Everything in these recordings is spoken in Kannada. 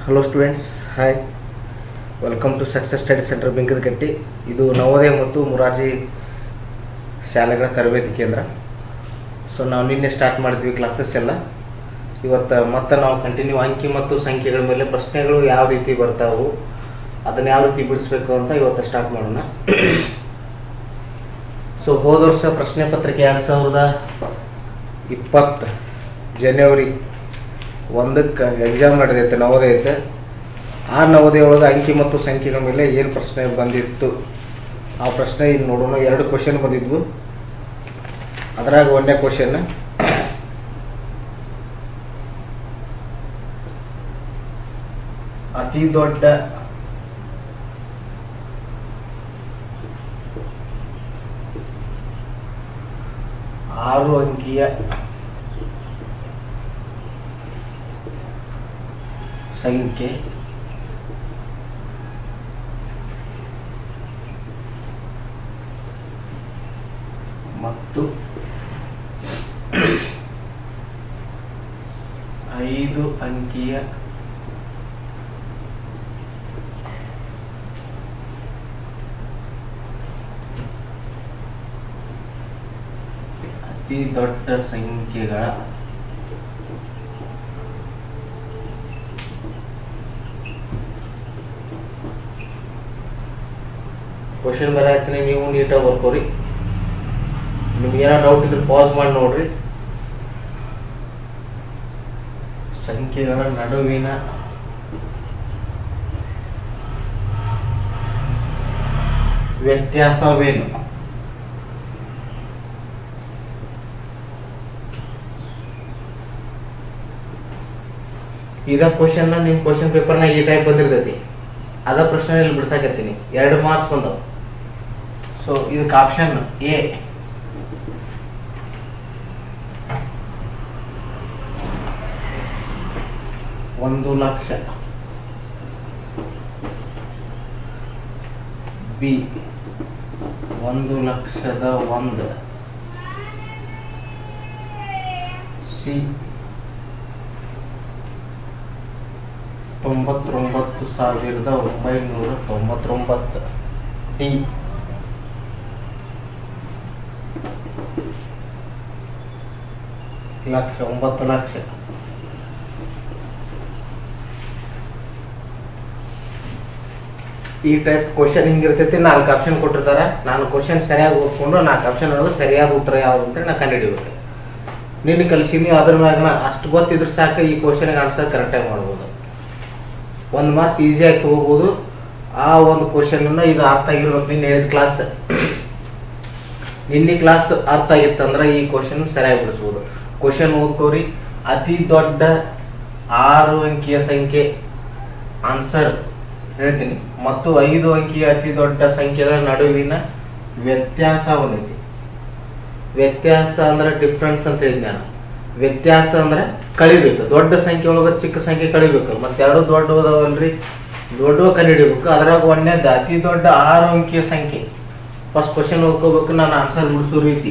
Hello students hi welcome to success study centre Benkadakatti ಇದು ನವೋದಯ ಮತ್ತು ಮುರಾರ್ಜಿ ಶಾಲೆಗಳ ತರಬೇತಿ ಕೇಂದ್ರ ಸೊ ನಾವು ನಿನ್ನೆ ಸ್ಟಾರ್ಟ್ ಮಾಡಿದ್ವಿ ಕ್ಲಾಸಸ್ ಎಲ್ಲ ಇವತ್ತು ಮತ್ತೆ ನಾವು ಕಂಟಿನ್ಯೂ ಅಂಕಿ ಮತ್ತು ಸಂಖ್ಯೆಗಳ ಮೇಲೆ ಪ್ರಶ್ನೆಗಳು ಯಾವ ರೀತಿ ಬರ್ತಾವು ಅದನ್ನು ಯಾವ ರೀತಿ ಬಿಡಿಸ್ಬೇಕು ಅಂತ ಇವತ್ತು ಸ್ಟಾರ್ಟ್ ಮಾಡೋಣ ಸೊ ಹೋದ ವರ್ಷ ಪ್ರಶ್ನೆ ಪತ್ರಿಕೆ ಎರಡು ಸಾವಿರದ ಇಪ್ಪತ್ತು ಜನವರಿ ಒಂದಕ್ಕೆ ಎಕ್ಸಾಮ್ ನಡೆದೈತೆ ನವೋದಯ ಐತೆ ಆ ನವೋದಯ ಒಳಗೆ ಅಂಕಿ ಮತ್ತು ಸಂಖ್ಯೆಗಳ ಮೇಲೆ ಏನು ಪ್ರಶ್ನೆ ಬಂದಿತ್ತು ಆ ಪ್ರಶ್ನೆ ಈಗ ನೋಡೋಣ ಎರಡು ಕ್ವಶನ್ ಬಂದಿದ್ವು ಅದ್ರಾಗ ಒಂದನೇ ಕ್ವಶನ್ ಅತಿ ದೊಡ್ಡ ಆರು ಅಂಕಿಯ ಸಂಖ್ಯೆ ಮತ್ತು ಐದು ಅಂಕಿಯ ಅತಿ ದೊಡ್ಡ ಸಂಖ್ಯೆಗಳ ಕ್ವಶನ್ ಬರಾತೀನಿ ನೀವು ನೀಟಾಗಿ ಬರ್ಕೋರಿ ನಿಮ್ಗೆ ಏನೋ ಡೌಟ್ ಇದ್ರೆ ಪಾಸ್ ಮಾಡಿ ನೋಡ್ರಿ ಸಂಖ್ಯೆಗಳ ನಡುವಿನ ವ್ಯತ್ಯಾಸವೇನು ಇದ ಕ್ವಶನ್ ನಿಮ್ ಕ್ವಶನ್ ಪೇಪರ್ನಾಗ ಈ ಟೈಪ್ ಬಂದಿರ್ತೈತಿ ಅದ ಪ್ರಶ್ನೆ ಇಲ್ಲಿ ಬಿಡ್ಸಾಕತ್ತೀನಿ ಎರಡು ಮಾರ್ಕ್ಸ್ ಬಂದವು ಸೊ ಇದಕ್ಕೆ ಆಪ್ಷನ್ ಎ ಒಂದು ಲಕ್ಷ ಬಿ ಒಂದು ಲಕ್ಷದ ಒಂದು ಸಿ ತೊಂಬತ್ತೊಂಬತ್ತು ಸಾವಿರದ ಒಂಬೈನೂರ ತೊಂಬತ್ತೊಂಬತ್ತು ಡಿ ಲಕ್ಷ ಒಂಬತ್ತು ಲಕ್ಷ ಈ ಟೈಪ್ ಕ್ವಶನ್ ಹಿಂಗಿರ್ತೈತಿ ನಾಲ್ಕು ಆಪ್ಷನ್ ಕೊಟ್ಟಿರ್ತಾರೆ ನಾನು ಕ್ವಶನ್ ಸರಿಯಾಗಿ ಓದ್ಕೊಂಡು ನಾಲ್ಕು ಆಪ್ಷನ್ ಒಳಗೆ ಸರಿಯಾದ ಉತ್ತರ ಯಾವುದು ಅಂತ ನಾ ಕಂಡುಹಿಡಿಯುತ್ತೆ ನಿನ್ನ ಕಲಿಸಿನಿ ಅದ್ರ ಮ್ಯಾಗ ಅಷ್ಟು ಗೊತ್ತಿದ್ರೆ ಸಾಕು ಈ ಕ್ವಶನ್ಗೆ ಆನ್ಸರ್ ಕರೆಕ್ಟಾಗಿ ಮಾಡ್ಬೋದು ಒಂದು ಮಾರ್ಕ್ಸ್ ಈಸಿಯಾಗಿ ತಗೋಬೋದು ಆ ಒಂದು ಕ್ವಶನನ್ನು ಇದು ಅರ್ಥ ಆಗಿರ್ಬೇಕು ನಿನ್ನ ಹೇಳಿದ ಕ್ಲಾಸ್ ನಿನ್ನೆ ಕ್ಲಾಸ್ ಅರ್ಥ ಆಗಿತ್ತಂದ್ರೆ ಈ ಕ್ವಶನ್ ಸರಿಯಾಗಿ ಬಿಡಿಸ್ಬೋದು ಕ್ವಶನ್ ಓದ್ಕೋರಿ ಅತಿ ದೊಡ್ಡ ಆರು ಅಂಕಿಯ ಸಂಖ್ಯೆ ಆನ್ಸರ್ ಹೇಳ್ತೀನಿ ಮತ್ತು ಐದು ಅಂಕಿಯ ಅತಿ ದೊಡ್ಡ ಸಂಖ್ಯೆಗಳ ನಡುವಿನ ವ್ಯತ್ಯಾಸ ಒಂದೈತಿ ವ್ಯತ್ಯಾಸ ಅಂದ್ರೆ ಡಿಫ್ರೆನ್ಸ್ ಅಂತ ಹೇಳಿದ್ ನಾನು ವ್ಯತ್ಯಾಸ ಅಂದ್ರೆ ಕಳಿಬೇಕು ದೊಡ್ಡ ಸಂಖ್ಯೆ ಒಳಗೆ ಚಿಕ್ಕ ಸಂಖ್ಯೆ ಕಳಿಬೇಕು ಮತ್ತೆ ಎರಡು ದೊಡ್ಡ ಅದಾವಲ್ರಿ ದೊಡ್ಡ ಕಂಡುಹಿಡಿಬೇಕು ಅದ್ರಾಗ ಒಂದೇದ ಅತಿ ದೊಡ್ಡ ಆರು ಅಂಕಿಯ ಸಂಖ್ಯೆ ಫಸ್ಟ್ ಕ್ವಶನ್ ಓದ್ಕೋಬೇಕು ನಾನು ಆನ್ಸರ್ ಬಿಡಿಸೋ ರೀತಿ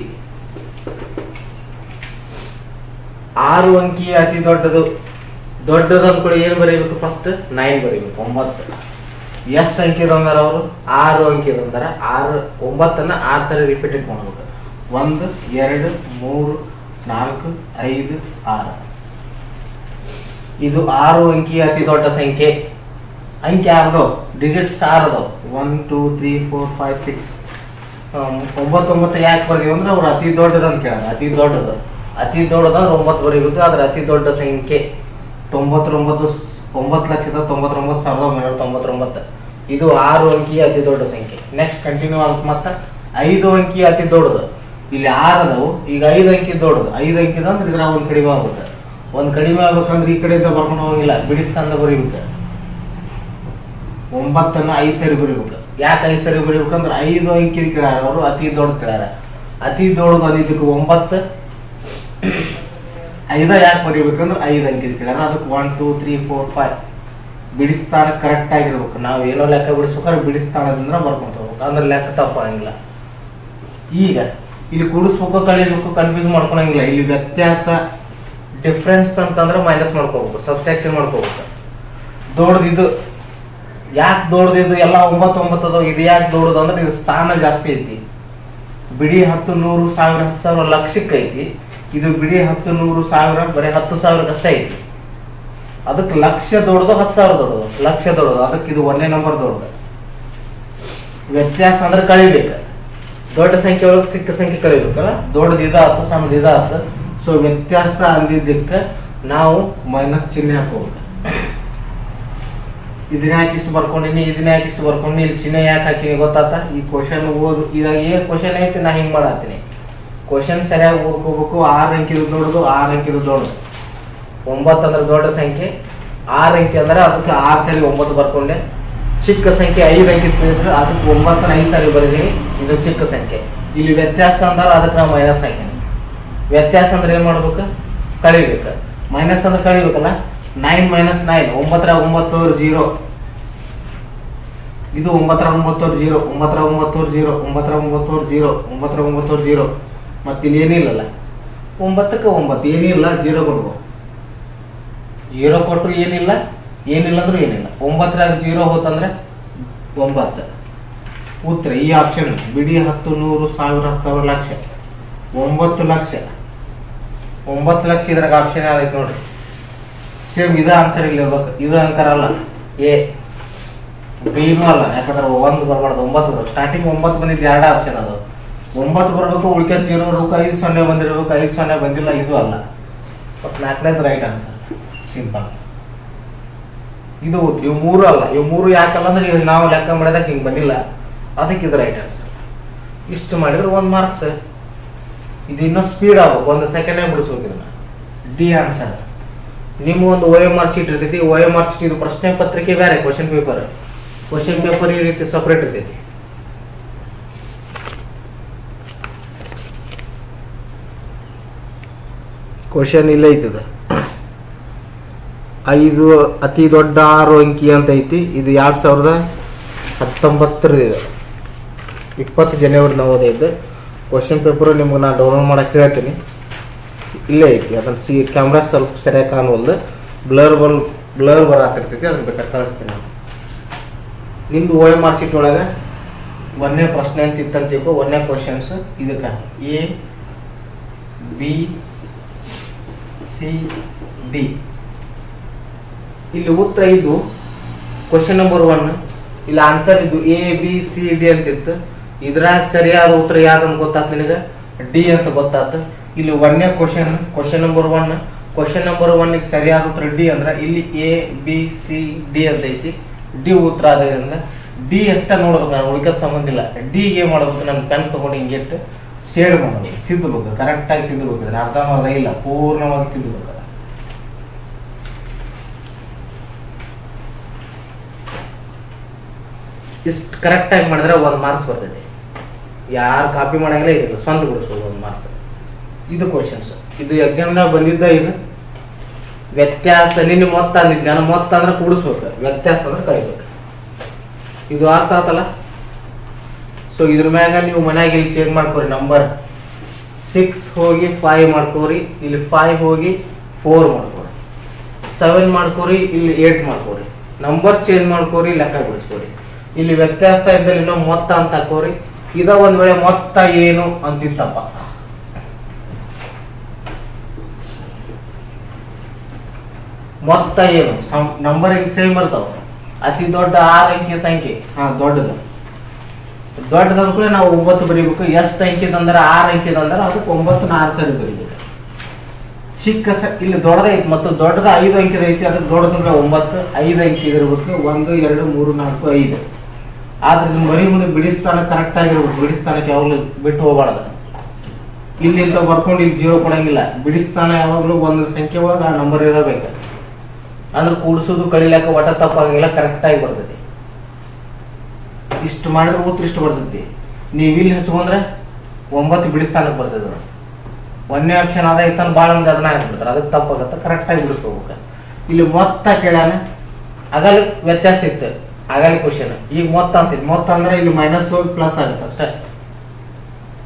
ಆರು ಅಂಕಿಯ ಅತಿ ದೊಡ್ಡದು ದೊಡ್ಡದು ಅಂದ್ಕೊಳ್ಳಿ ಏನು ಬರೀಬೇಕು ಫಸ್ಟ್ ನೈನ್ ಬರೀಬೇಕು ಒಂಬತ್ತು ಎಷ್ಟು ಅಂಕಿ ಅಂದಾರ ಅವರು ಆರು ಅಂಕಿ ಅಂದಾರ ಆರು ಒಂಬತ್ತನ್ನ ಆರು ಸರಿ ರಿಪೀಟೆಡ್ ಮಾಡ್ಬೇಕು ಒಂದು ಎರಡು ಮೂರು ನಾಲ್ಕು ಐದು ಆರು ಇದು ಆರು ಅಂಕಿಯ ಅತಿ ದೊಡ್ಡ ಸಂಖ್ಯೆ ಅಂಕಿ ಆರ್ದು ಡಿಜಿಟ್ಸ್ ಆರದು one two three four five six ಒಂಬತ್ತೊಂಬತ್ತು ಯಾಕೆ ಬರ್ದೀವಿ ಅಂದ್ರೆ ಅವ್ರು ಅತಿ ದೊಡ್ಡದು ಅಂತ ಕೇಳಾರ ಅತಿ ದೊಡ್ಡದು ಅತಿ ದೊಡ್ಡದಂದ್ರೆ ಒಂಬತ್ತು ಬರೀಬೇಕು ಅದ್ರ ಅತಿ ದೊಡ್ಡ ಸಂಖ್ಯೆ ತೊಂಬತ್ತೊಂಬತ್ತು ಒಂಬತ್ತು ಲಕ್ಷದ ತೊಂಬತ್ತೊಂಬತ್ತು ಸಾವಿರದ ಒಂಬೈನೂರ ತೊಂಬತ್ತೊಂಬತ್ತು ಇದು ಆರು ಅಂಕಿಯ ಅತಿ ದೊಡ್ಡ ಸಂಖ್ಯೆ ನೆಕ್ಸ್ಟ್ ಕಂಟಿನ್ಯೂ ಆಗುತ್ತೆ ಮತ್ತೆ ಐದು ಅಂಕಿ ಅತಿ ದೊಡ್ಡದು ಇಲ್ಲಿ ಆರು ಅದಾವು ಈಗ ಐದು ಅಂಕಿ ದೊಡ್ಡದು ಐದು ಅಂಕಿ ಅಂದ್ರೆ ಇದ್ರಾಗ ಒಂದು ಕಡಿಮೆ ಆಗುತ್ತೆ ಒಂದು ಕಡಿಮೆ ಆಗ್ಬೇಕಂದ್ರೆ ಈ ಕಡೆಯಿಂದ ಬರ್ಕೊಂಡು ಹೋಗಿಲ್ಲ ಬಿಡಿಸ್ಕಂದ ಬರೀಬೇಕು ಒಂಬತ್ತನ್ನ ಐದು ಸರಿ ಬರೀಬೇಕು ಯಾಕೆ ಐದು ಸರಿ ಬರೀಬೇಕಂದ್ರೆ ಐದು ಅಂಕಿ ಕೇಳ್ಯಾರ ಅವರು ಅತಿ ದೊಡ್ಡ ಕೇಳ್ಯಾರ ಅತಿ ದೊಡ್ಡದು ಅಂದಿದ್ದಕ್ಕೆ ಒಂಬತ್ತು ಐದ ಯಾಕೆ ಬರೀಬೇಕಂದ್ರೆ ಐದು ಅಂಕಿ ಕೇಳ್ಯಾರ ಅದಕ್ಕೆ one two three four five ಬಿಡಿಸ್ತಾನ ಕರೆಕ್ಟ್ ಆಗಿರ್ಬೇಕು ನಾವು ಏನೋ ಲೆಕ್ಕ ಬಿಡಿಸ್ಬೇಕಾದ್ರೆ ಬಿಡಿಸ್ತಾನದಿಂದ ಬರ್ಕೊಂತ ಹೋಗ್ಬೇಕು ಅಂದ್ರೆ ಲೆಕ್ಕ ತಪ್ಪಾಗಿಲ್ಲ ಈಗ ಇಲ್ಲಿ ಕೂಡಿಸ್ಬೇಕು ಕಳಿಬೇಕು ಕನ್ಫ್ಯೂಸ್ ಮಾಡ್ಕೊಳಂಗಿಲ್ಲ ಇಲ್ಲಿ ವ್ಯತ್ಯಾಸ ಡಿಫ್ರೆನ್ಸ್ ಅಂತಂದ್ರೆ ಮೈನಸ್ ಮಾಡ್ಕೋಬೇಕು ಸಬ್ಸ್ಟ್ರಾಕ್ಷನ್ ಮಾಡ್ಕೋಬೇಕು ದೊಡ್ಡದಿದು ಯಾಕೆ ದೊಡ್ಡದಿದು ಎಲ್ಲ ಒಂಬತ್ತು ಒಂಬತ್ತು ಅದಾವ ಇದು ಯಾಕೆ ದೊಡ್ಡದು ಅಂದ್ರೆ ಇದು ಸ್ಥಾನ ಜಾಸ್ತಿ ಐತಿ ಬಿಡಿ ಹತ್ತು ನೂರು ಸಾವಿರ ಹತ್ತು ಸಾವಿರ ಲಕ್ಷಕ್ಕೆ ಐತಿ ಇದು ಬಿಡಿ ಹತ್ತು ನೂರು ಸಾವಿರ ಬರೀ ಹತ್ತು ಸಾವಿರಕ್ಕಷ್ಟೇ ಐತಿ ಅದಕ್ಕೆ ಲಕ್ಷ ದೊಡ್ಡದು ಹತ್ತು ಸಾವಿರ ದೊಡ್ಡದು ಲಕ್ಷ ದೊಡ್ಡದು ಅದಕ್ಕೆ ಇದು ಒಂದನೇ ನಂಬರ್ ದೊಡ್ಡದು ವ್ಯತ್ಯಾಸ ಅಂದ್ರೆ ಕಳಿಬೇಕು ದೊಡ್ಡ ಸಂಖ್ಯೆ ಒಳಗೆ ಸಿಕ್ಕ ಸಂಖ್ಯೆ ಕಳಿಬೇಕಲ್ಲ ದೊಡ್ಡದು ಇದಾತು ಸಣ್ಣದು ಇದಾತು ಸೊ ವ್ಯತ್ಯಾಸ ಅಂದಿದ್ದಕ್ಕೆ ನಾವು ಮೈನಸ್ ಚಿಹ್ನೆ ಹಾಕೋಬೇಕು ಇದನ್ನ ಯಾಕೆ ಇಷ್ಟು ಬರ್ಕೊಂಡಿನಿ ಇದನ್ನ ಯಾಕೆ ಇಷ್ಟು ಬರ್ಕೊಂಡಿನಿ ಇಲ್ಲಿ ಚಿಹ್ನೆ ಯಾಕೆ ಹಾಕಿನಿ ಗೊತ್ತಾತ ಈ ಕ್ವಶನ್ ಓದು ಇದಾಗ ಏನ್ ಕ್ವಶನ್ ಐತಿ ನಾ ಹಿಂಗ್ ಮಾಡತ್ತೀನಿ ಕ್ವಶನ್ ಸರಿಯಾಗಿ ಓದ್ಕೋಬೇಕು ಆರು ಅಂಕಿದು ದೊಡ್ಡದು ಆರು ಅಂಕಿದು ದೊಡ್ಡದು ಒಂಬತ್ತು ಅಂದ್ರೆ ದೊಡ್ಡ ಸಂಖ್ಯೆ ಆರು ಅಂಕಿ ಅಂದ್ರೆ ಅದಕ್ಕೆ ಆರು ಸರಿ ಒಂಬತ್ತು ಬರ್ಕೊಂಡೆ ಚಿಕ್ಕ ಸಂಖ್ಯೆ ಐದು ಅಂಕಿ ತಿಳಿದ್ರೆ ಅದಕ್ಕೆ ಒಂಬತ್ತನ ಐದು ಸಾರಿ ಬರೀತೀನಿ ಇದು ಚಿಕ್ಕ ಸಂಖ್ಯೆ ಇಲ್ಲಿ ವ್ಯತ್ಯಾಸ ಅಂದ್ರೆ ಅದಕ್ಕೆ ನಾವು ಮೈನಸ್ ಹಾಕಿನಿ ವ್ಯತ್ಯಾಸ ಅಂದ್ರೆ ಏನ್ ಮಾಡ್ಬೇಕು ಕಳಿಬೇಕು ಮೈನಸ್ ಅಂದ್ರೆ ಕಳಿಬೇಕಲ್ಲ ನೈನ್ ಮೈನಸ್ ನೈನ್ ಒಂಬತ್ತರ ಒಂಬತ್ತು ಜೀರೋ ಇದು ಒಂಬತ್ತರ ಒಂಬತ್ತೂರು ಜೀರೋ ಒಂಬತ್ತರ ಒಂಬತ್ತೂರು ಜೀರೋ ಒಂಬತ್ತರ ಒಂಬತ್ತೂರು ಜೀರೋ ಒಂಬತ್ತರ ಒಂಬತ್ತೂರು ಜೀರೋ ಮತ್ತೆ ಇಲ್ಲಿ ಏನಿಲ್ಲಲ್ಲ ಒಂಬತ್ತಕ್ಕೆ ಒಂಬತ್ತು ಏನಿಲ್ಲ ಜೀರೋ ಕೊಡ್ಬೋ ಜೀರೋ ಕೊಟ್ಟರು ಏನಿಲ್ಲ ಏನಿಲ್ಲ ಅಂದ್ರೂ ಏನಿಲ್ಲ ಒಂಬತ್ತರಾಗ ಜೀರೋ ಹೋತಂದ್ರೆ ಒಂಬತ್ತು ಉತ್ತರ ಈ ಆಪ್ಷನ್ ಬಿಡಿ ಹತ್ತು ನೂರು ಸಾವಿರ ಹತ್ತು ಸಾವಿರ ಲಕ್ಷ ಒಂಬತ್ತು ಲಕ್ಷ ಒಂಬತ್ತು ಲಕ್ಷ ಇದ್ರಾಗ ಆಪ್ಷನ್ ಯಾವ್ದೈತೆ ನೋಡ್ರಿ ಸೇಮ್ ಇದ ಆನ್ಸರ್ ಇಲ್ಲಿ ಇರ್ಬೇಕು ಇದು ಅಂಕರ್ ಅಲ್ಲ ಎ ಬಿನೂ ಅಲ್ಲ ಯಾಕಂದ್ರೆ ಒಂದು ಬರಬಾರ್ದು ಒಂಬತ್ತು ಬರಬೇಕು ಸ್ಟಾರ್ಟಿಂಗ್ ಒಂಬತ್ತು ಬಂದಿದ್ದು ಎರಡು ಆಪ್ಷನ್ ಅದು ಒಂಬತ್ತು ಬರಬೇಕು ಉಳಿಕೆ ಜೀರೋ ಇರ್ಬೇಕು ಐದು ಸೊನ್ನೆ ಬಂದಿರ್ಬೇಕು ಐದು ಸೊನ್ನೆ ಬಂದಿಲ್ಲ ಇದು ಅಲ್ಲ ಮತ್ತು ನಾಲ್ಕನೇದು ರೈಟ್ ಆನ್ಸರ್ ಸಿಂಪಲ್ ಇದು ಉತ್ತರ. ಇವು ಮೂರು ಅಲ್ಲ ಇವು ಮೂರು ಯಾಕಲ್ಲ ಅಂದ್ರೆ ಇದು ನಾವು ಲೆಕ್ಕ ಮಾಡಿದಾಗ ಹಿಂಗೆ ಬಂದಿಲ್ಲ ಅದಕ್ಕೆ ಇದು ರೈಟ್ ಆನ್ಸರ್ ಇಷ್ಟು ಮಾಡಿದ್ರೆ ಒಂದು ಮಾರ್ಕ್ಸ್ ಇದು ಇನ್ನೂ ಸ್ಪೀಡ್ ಆಗ್ಬೇಕು ಒಂದು ಸೆಕೆಂಡೇ ಬಿಡಿಸ್ಬೇಕು ಇದನ್ನ ಡಿ ಆನ್ಸರ್ ನಿಮ್ಮ ಒಂದು ಓ ಎಮ್ ಆರ್ ಶೀಟ್ ಇರ್ತೈತಿ ಓ ಎಮ್ ಆರ್ ಶೀಟ್ ಇದು ಪ್ರಶ್ನೆ ಪತ್ರಿಕೆ ಬೇರೆ ಕ್ವಶನ್ ಪೇಪರ್ ಕ್ವಶನ್ ಪೇಪರ್ ಈ ರೀತಿ ಸಪ್ರೇಟ್ ಇರ್ತೈತಿ ಕ್ವಶನ್ ಇಲ್ಲೇ ಐತದ ಐದು ಅತಿ ದೊಡ್ಡ ಆರು ಅಂಕಿ ಅಂತ ಐತಿ ಇದು ಎರಡು ಸಾವಿರದ ಹತ್ತೊಂಬತ್ತರ ಇದು ಇಪ್ಪತ್ತು ಜನವರಿ ನವೋದಯದ್ದು ಕ್ವಶನ್ ಪೇಪರು ನಿಮ್ಗೆ ನಾನು ಡೌನ್ಲೋಡ್ ಮಾಡಕ್ಕೆ ಹೇಳ್ತೀನಿ ಇಲ್ಲೇ ಐತಿ ಅದನ್ನು ಸಿ ಕ್ಯಾಮ್ರಾಗೆ ಸ್ವಲ್ಪ ಸರಿಯಾಗಿ ಕಾಣವಲ್ದು ಬ್ಲರ್ ಬಲ್ ಬ್ಲರ್ ಬರಾತಿರ್ತೈತಿ ಅದನ್ನ ಬೇಕಾದ್ರೆ ಕಳಿಸ್ತೀನಿ ನಾನು ನಿಮ್ದು ಓ ಎಮ್ ಆರ್ ಶೀಟ್ ಒಳಗೆ ಒಂದನೇ ಪ್ರಶ್ನೆ ಅಂತ ಇತ್ತಂತ ತಿಳ್ಕೊ ಒಂದನೇ ಕ್ವಶನ್ಸ್ ಇದಕ್ಕೆ ಎ ಬಿ ಸಿ ಡಿ ಇಲ್ಲಿ ಉತ್ತರ ಇದು ಕ್ವಶನ್ ನಂಬರ್ ಒನ್ ಇಲ್ಲಿ ಆನ್ಸರ್ ಇದು ಎ ಬಿ ಸಿ ಡಿ ಅಂತಿತ್ತು ಇದ್ರಾಗ ಸರಿಯಾದ ಉತ್ತರ ಯಾವ್ದಂತ ಗೊತ್ತಾತ್ ನಿನಗೆ ಡಿ ಅಂತ ಗೊತ್ತಾತು ಇಲ್ಲಿ ಒಂದನೇ question question number one question number one ಸರಿಯಾದ ಉತ್ತರ ಡಿ ಅಂದ್ರೆ ಇಲ್ಲಿ ಎ ಬಿ ಸಿ ಡಿ ಅಂತ ಐತಿ ಡಿ ಉತ್ತರ ಆದ್ರಿಂದ ಡಿ ಅಷ್ಟ ನೋಡ್ಬೇಕು ನಾನು ಉಳಿಕದ ಸಂಬಂಧ ಇಲ್ಲ ಡಿ ಏನ್ ಮಾಡ್ಬೇಕು ನನ್ನ ಪೆನ್ ತಗೊಂಡು ಹಿಂಗಿಟ್ಟು ಶೇಡ್ ಮಾಡಬೇಕು ತಿದ್ದಬೇಕು ಕರೆಕ್ಟಾಗಿ ತಿದ್ದಬೇಕು ಇದನ್ನ ಅರ್ಧ ಮಾಡ್ದ ಇಲ್ಲ ಪೂರ್ಣವಾಗಿ ತಿದ್ದಬೇಕು ಇಷ್ಟು ಕರೆಕ್ಟಾಗಿ ಮಾಡಿದ್ರೆ ಒಂದು ಮಾರ್ಕ್ಸ್ ಬರ್ತೈತಿ ಯಾರು ಕಾಪಿ ಮಾಡಂಗಿಲ್ಲ ಇದಿಲ್ಲ ಸ್ವಂತ ಬಿಡಿಸ್ಬೋದು ಒಂದು ಮಾರ್ಕ್ಸ್ ಇದು ಕ್ವಶನ್ಸ್ ಇದು ಎಕ್ಸಾಮ್ನಾಗ ಬಂದಿದ್ದ ಇದು ವ್ಯತ್ಯಾಸ ನಿನ್ನೆ ಮೊತ್ತ ಅಂದಿದ್ದೆ ನಾನು ಮೊತ್ತ ಅಂದ್ರೆ ಕೂಡಿಸ್ಬೇಕು ವ್ಯತ್ಯಾಸ ಅಂದ್ರೆ ಕಳಿಬೇಕು ಇದು ಅರ್ಥ ಆತಲ್ಲ ಸೊ ಇದ್ರ ಮ್ಯಾಗ ನೀವು ಮನ್ಯಾಗ ಇಲ್ಲಿ ಚೇಂಜ್ ಮಾಡ್ಕೋರಿ ನಂಬರ್ ಸಿಕ್ಸ್ ಹೋಗಿ ಫೈವ್ ಮಾಡ್ಕೋರಿ ಇಲ್ಲಿ ಫೈವ್ ಹೋಗಿ ಫೋರ್ ಮಾಡ್ಕೋರಿ ಸೆವೆನ್ ಮಾಡ್ಕೋರಿ ಇಲ್ಲಿ ಏಟ್ ಮಾಡ್ಕೋರಿ ನಂಬರ್ ಚೇಂಜ್ ಮಾಡ್ಕೋರಿ ಲೆಕ್ಕ ಬಿಡಿಸ್ಕೋರಿ ಇಲ್ಲಿ ವ್ಯತ್ಯಾಸ ಇದ್ದಲ್ಲಿ ಇನ್ನೂ ಮೊತ್ತ ಅಂತ ಹಾಕೋರಿ ಇದ ಒಂದ್ ವೇಳೆ ಮೊತ್ತ ಏನು ಅಂತಿತ್ತಪ್ಪ ಮೊತ್ತ ಏನು ನಂಬರ್ ಸೇಮ್ ಇರ್ತಾವ ಅತಿ ದೊಡ್ಡ ಆರು ಅಂಕಿ ಸಂಖ್ಯೆ ಹಾ ದೊಡ್ಡದು ದೊಡ್ಡದ ಕೂಡ ನಾವು ಒಂಬತ್ತು ಬರೀಬೇಕು ಎಷ್ಟು ಅಂಕಿದಂದ್ರೆ ಆರು ಅಂಕಿದಂದ್ರೆ ಅದಕ್ಕೆ ಒಂಬತ್ತು ಆರು ಸರಿ ಬರೀಬೇಕು ಚಿಕ್ಕ ಸ ಇಲ್ಲಿ ದೊಡ್ಡದೈತಿ ಮತ್ತು ದೊಡ್ಡದ ಐದು ಅಂಕಿದ ಐತಿ ಅದಕ್ಕೆ ದೊಡ್ಡದಂದ್ರೆ ಒಂಬತ್ತು ಐದು ಅಂಕಿ ಇರಬೇಕು ಒಂದು ಎರಡು ಮೂರು ನಾಲ್ಕು ಐದು ಆದ್ರೆ ಇದು ಮರಿ ಮುಂದೆ ಬಿಡಿಸ್ತಾನ ಕರೆಕ್ಟ್ ಆಗಿರ್ಬೇಕು ಬಿಡಿಸ್ತಾನಕ್ಕೆ ಯಾವಾಗಲೂ ಬಿಟ್ಟು ಹೋಗ್ಬಾರ್ದು ಇಲ್ಲಿ ಇಂತ ಬರ್ಕೊಂಡು ಇಲ್ಲಿ ಜೀರೋ ಕೊಡಂಗಿಲ್ಲ ಬಿಡಿಸ್ತಾನ ಯಾವಾಗಲೂ ಒಂದು ಸಂಖ್ಯೆ ಒಳಗೆ ಆ ನಂಬರ್ ಇರಬೇಕು ಅಂದ್ರೆ ಕೂಡಿಸೋದು ಕಳಿಲಾಕ ಒಟ್ಟ ತಪ್ಪಾಗಿಲ್ಲ ಕರೆಕ್ಟ್ ಆಗಿ ಬರ್ತೈತಿ ಇಷ್ಟು ಮಾಡಿದ್ರೆ ಉತ್ತರ ಇಷ್ಟು ಬರ್ತೈತಿ ನೀವು ಇಲ್ಲಿ ಹಚ್ಕೊಂಡ್ರೆ ಒಂಬತ್ತು ಬಿಡಿಸ್ತಾನಕ್ಕೆ ಬರ್ತೈತೆ ಅದು. ಒಂದನೇ ಆಪ್ಷನ್ ಅದ ಇತ್ತಂದ್ರೆ ಭಾಳ ಮಂದಿ ಅದನ್ನ ಹಾಕ್ಬಿಡ್ತಾರೆ ಅದಕ್ಕೆ ತಪ್ಪಾಗತ್ತೆ ಕರೆಕ್ಟಾಗಿ ಬಿಡಿಸ್ಕೋಬೇಕು ಇಲ್ಲಿ ಮೊತ್ತ ಕೇಳ್ಯಾನ ಆಗಲ ವ್ಯತ್ಯಾಸ ಇತ್ತು ಆಗಲ ಕ್ವಶನ್ ಈಗ ಮೊತ್ತ ಅಂತಿದ್ ಮೊತ್ತ ಅಂದ್ರೆ ಇಲ್ಲಿ ಮೈನಸ್ ಹೋಗಿ ಪ್ಲಸ್ ಆಗುತ್ತೆ ಅಷ್ಟೇ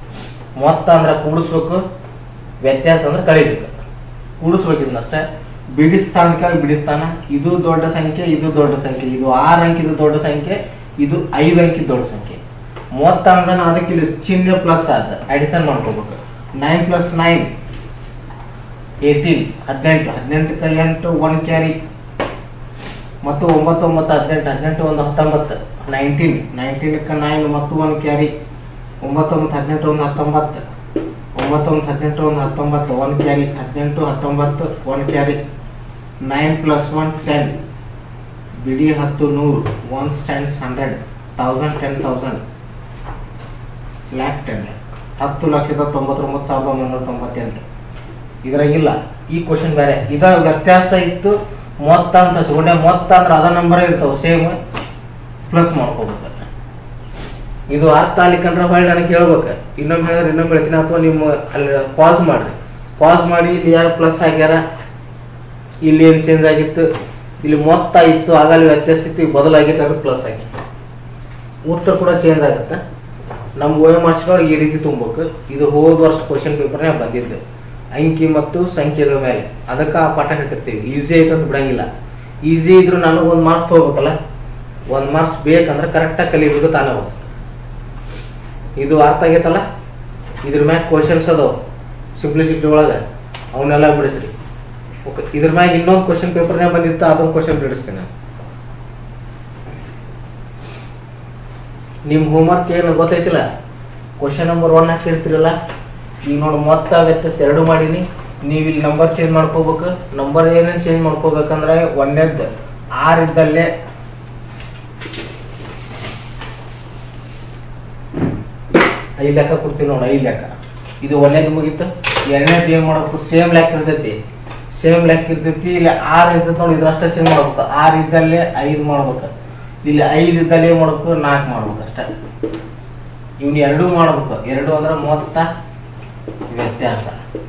ಮೊತ್ತ ಅಂದ್ರೆ ಕೂಡಿಸ್ಬೇಕು ವ್ಯತ್ಯಾಸ ಅಂದ್ರೆ ಕಳಿಬೇಕು ಕೂಡಿಸ್ಬೇಕು ಇದನ್ನ ಅಷ್ಟೇ ಬಿಡಿಸ್ತಾನ ಕೆಳಗೆ ಬಿಡಿಸ್ತಾನ ಇದು ದೊಡ್ಡ ಸಂಖ್ಯೆ ಇದು ದೊಡ್ಡ ಸಂಖ್ಯೆ ಇದು ಆರು ಅಂಕಿದು ದೊಡ್ಡ ಸಂಖ್ಯೆ ಇದು ಐದು ಅಂಕಿ ದೊಡ್ಡ ಸಂಖ್ಯೆ ಮೂವತ್ತ ಅಂದ್ರೆ ನಾವು ಅದಕ್ಕೆ ಇಲ್ಲಿ ಚಿಹ್ನೆ ಪ್ಲಸ್ ಆದ ಅಡಿಷನ್ ಮಾಡ್ಕೋಬೇಕು ನೈನ್ ಪ್ಲಸ್ ನೈನ್ ಏಯ್ಟೀನ್ ಹದಿನೆಂಟು ಹದಿನೆಂಟಕ್ಕೆ ಎಂಟು ಒನ್ ಕ್ಯಾರಿ ಮತ್ತು ಒಂಬತ್ತು ಒಂಬತ್ತು ಹದಿನೆಂಟು ಹದಿನೆಂಟು ಒಂದು ಹತ್ತೊಂಬತ್ತು ನೈನ್ಟೀನ್ ನೈನ್ಟೀನಕ್ಕೆ ನೈನ್ ಮತ್ತು ಒಂದು ಕ್ಯಾರಿ ಒಂಬತ್ತೊಂಬತ್ತು ಹದಿನೆಂಟು ಒಂದು ಹತ್ತೊಂಬತ್ತು ಒಂಬತ್ತೊಂಬತ್ತು ಹದಿನೆಂಟು ಒಂದು ಹತ್ತೊಂಬತ್ತು ಒನ್ ಕ್ಯಾರಿ ಹದಿನೆಂಟು ಹತ್ತೊಂಬತ್ತು one carry nine plus one ten ಬಿಡಿ ಹತ್ತು ನೂರು one stands hundred thousand ten thousand lakh ten ಹತ್ತು ಲಕ್ಷದ ತೊಂಬತ್ತೊಂಬತ್ತು ಸಾವಿರದ ಒಂಬೈನೂರ ತೊಂಬತ್ತೆಂಟು ಇದ್ರಾಗಿಲ್ಲ ಈ ಕ್ವಶನ್ ಬೇರೆ ಇದ ವ್ಯತ್ಯಾಸ ಇತ್ತು ಮೊತ್ತ ಅಂತ ಹಚ್ಕೊಂಡೆ ಮೊತ್ತ ಅಂದ್ರೆ ಅದ ನಂಬರ್ ಇರ್ತಾವ ಸೇಮ್ ಪ್ಲಸ್ ಮಾಡ್ಕೋಬೇಕು ಇದು ಅರ್ಥ ಆಗ್ಲಿಕ್ಕಂದ್ರೆ ಹೊಳ್ಳಿ ನನಗೆ ಹೇಳ್ಬೇಕು ಇನ್ನೊಮ್ಮೆ ಹೇಳಿದ್ರೆ ಇನ್ನೊಮ್ಮೆ ಹೇಳ್ತೀನಿ ಅಥವಾ ನಿಮ್ಮ ಅಲ್ಲಿ ಪಾಸ್ ಮಾಡ್ರಿ ಪಾಸ್ ಮಾಡಿ ಇಲ್ಲಿ ಯಾರು ಪ್ಲಸ್ ಆಗ್ಯಾರ ಇಲ್ಲಿ ಏನು ಚೇಂಜ್ ಆಗಿತ್ತು ಇಲ್ಲಿ ಮೊತ್ತ ಇತ್ತು ಆಗಲ್ಲಿ ವ್ಯತ್ಯಾಸ ಇತ್ತು ಈಗ ಬದಲಾಗಿತ್ತು ಅದು ಪ್ಲಸ್ ಆಗಿತ್ತು ಉತ್ತರ ಕೂಡ ಚೇಂಜ್ ಆಗುತ್ತೆ ನಮ್ಮ ಓ ಎಮ್ ಈ ರೀತಿ ತುಂಬಬೇಕು ಇದು ಹೋದ ವರ್ಷ ಕ್ವಶನ್ ಪೇಪರ್ನಾಗ ಬಂದಿದ್ದು ಅಂಕಿ ಮತ್ತು ಸಂಖ್ಯೆಗಳ ಮೇಲೆ ಅದಕ್ಕೆ ಆ ಪಾಠ ಹೇಳ್ತಿರ್ತೀವಿ ಈಸಿ ಐತೆ ಅಂತ ಬಿಡಂಗಿಲ್ಲ ಈಸಿ ಇದ್ರು ನನಗೆ ಒಂದು ಮಾರ್ಕ್ಸ್ ತೊಗೋಬೇಕಲ್ಲ ಒಂದು ಮಾರ್ಕ್ಸ್ ಬೇಕಂದ್ರೆ ಕರೆಕ್ಟಾಗಿ ಕಲಿಬೇಕು ತಾನೇ ಹೋಗುತ್ತೆ ಇದು ಅರ್ಥ ಆಗೈತಲ್ಲ ಇದ್ರ ಮ್ಯಾಗ ಕ್ವಶನ್ಸ್ ಅದಾವ ಸಿಂಪ್ಲಿಸಿಟಿ ಒಳಗೆ ಅವನ್ನೆಲ್ಲ ಬಿಡಿಸ್ರಿ ಓಕೆ ಇದ್ರ ಮ್ಯಾಗ ಇನ್ನೊಂದು ಕ್ವಶನ್ ಪೇಪರ್ನಾಗ ಬಂದಿತ್ತು ಅದೊಂದು ಕ್ವಶನ್ ಬಿಡಿಸ್ತೀನಿ ನಾನು ನಿಮ್ಮ ಹೋಮ್ವರ್ಕ್ ಏನು ಗೊತ್ತೈತಿಲ್ಲ ಕ್ವಶನ್ ನಂಬರ್ ಒನ್ ಹಾಕಿರ್ತೀರಲ್ಲ ಈಗ ನೋಡಿ ಮೊತ್ತ ವ್ಯತ್ಯಾಸ ಎರಡು ಮಾಡೀನಿ ನೀವು ಇಲ್ಲಿ ನಂಬರ್ ಚೇಂಜ್ ಮಾಡ್ಕೋಬೇಕು ನಂಬರ್ ಏನೇನು ಚೇಂಜ್ ಮಾಡ್ಕೋಬೇಕಂದ್ರೆ ಒಂದೇದ್ದು ಆರ್ ಇದ್ದಲ್ಲೇ ಐದು ಲೆಕ್ಕ ಕೊಡ್ತೀವಿ ನೋಡಿ ಐದು ಲೆಕ್ಕ ಇದು ಒಂದೇದು ಮುಗೀತು ಎರಡನೇದು ಏನು ಮಾಡ್ಬೇಕು ಸೇಮ್ ಲೆಕ್ಕ ಇರ್ತೈತಿ ಸೇಮ್ ಲೆಕ್ಕ ಇರ್ತೈತಿ ಇಲ್ಲಿ ಆರು ಇರ್ತೈತಿ ನೋಡಿ ಇದ್ರಷ್ಟೇ ಚೇಂಜ್ ಮಾಡ್ಬೇಕು ಆರು ಇದ್ದಲ್ಲೇ ಐದು ಮಾಡ್ಬೇಕು ಇಲ್ಲಿ ಐದು ಇದ್ದಲ್ಲಿ ಏನು ಮಾಡ್ಬೇಕು ನಾಲ್ಕು ಮಾಡ್ಬೇಕು ಅಷ್ಟೇ ಇವ್ನು ಎರಡೂ ಮಾಡ್ಬೇಕು ಎರಡು ಅಂದ್ರೆ ಮೊತ್ತ ವ್ಯತ್ಯಾಸ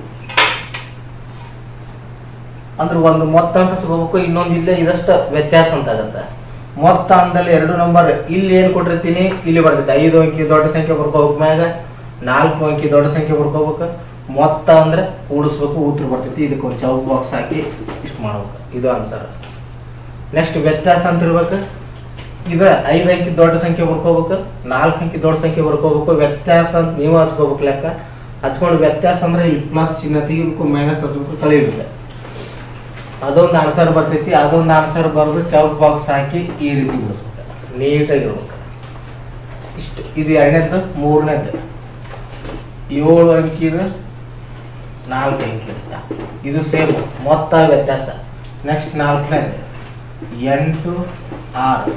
ಅಂದ್ರೆ ಒಂದು ಮೊತ್ತ ಅಂತ ಹಚ್ಕೋಬೇಕು ಇನ್ನೊಂದು ಇಲ್ಲೇ ಇದಷ್ಟು ವ್ಯತ್ಯಾಸ ಅಂತ ಆಗತ್ತೆ ಮೊತ್ತ ಅಂದಲ್ಲಿ ಎರಡು ನಂಬರ್ ಇಲ್ಲಿ ಏನು ಕೊಟ್ಟಿರ್ತೀನಿ ಇಲ್ಲಿ ಬರ್ತೈತೆ ಐದು ಅಂಕಿ ದೊಡ್ಡ ಸಂಖ್ಯೆ ಬರ್ಕೋಬೇಕು ಮ್ಯಾಗ ನಾಲ್ಕು ಅಂಕಿ ದೊಡ್ಡ ಸಂಖ್ಯೆ ಬರ್ಕೋಬೇಕು ಮೊತ್ತ ಅಂದ್ರೆ ಕೂಡಿಸ್ಬೇಕು ಉತ್ತರ ಬರ್ತೈತಿ ಇದಕ್ಕೆ ಒಂದು ಚೌಕ್ ಬಾಕ್ಸ್ ಹಾಕಿ ಇಷ್ಟು ಮಾಡ್ಬೇಕು ಇದು ಆನ್ಸರ್ ನೆಕ್ಸ್ಟ್ ವ್ಯತ್ಯಾಸ ಅಂತ ಇರ್ಬೇಕು ಇದು ಐದು ಅಂಕಿ ದೊಡ್ಡ ಸಂಖ್ಯೆ ಬರ್ಕೋಬೇಕು ನಾಲ್ಕು ಅಂಕಿ ದೊಡ್ಡ ಸಂಖ್ಯೆ ಬರ್ಕೋಬೇಕು ವ್ಯತ್ಯಾಸ ಅಂತ ನೀವು ಹಚ್ಕೋಬೇಕು ಲೆಕ್ಕ ಹಚ್ಕೊಂಡು ವ್ಯತ್ಯಾಸ ಅಂದ್ರೆ ಇಲ್ಲಿ ಪ್ಲಸ್ ಚಿಹ್ನೆ ತೆಗಿಬೇಕು ಮೈನಸ್ ಹಚ್ಬೇಕು ಕಳಿಬೇಕು ಅದೊಂದು ಆನ್ಸರ್ ಬರ್ತೈತಿ ಅದೊಂದು ಆನ್ಸರ್ ಬರೆದು ಚೌಕ್ ಬಾಕ್ಸ್ ಹಾಕಿ ಈ ರೀತಿ ಬಿಡಿಸ್ಬೇಕು ನೀಟಾಗಿ ಇರ್ಬೇಕು ಇಷ್ಟು ಇದು ಎರಡನೇದ್ದು ಮೂರನೇದ್ದು ಏಳು ಅಂಕಿದು ನಾಲ್ಕು ಅಂಕಿ ಇರುತ್ತೆ ಇದು ಸೇಮ್ ಮೊತ್ತ ವ್ಯತ್ಯಾಸ ನೆಕ್ಸ್ಟ್ ನಾಲ್ಕನೇದು ಎಂಟು ಆರು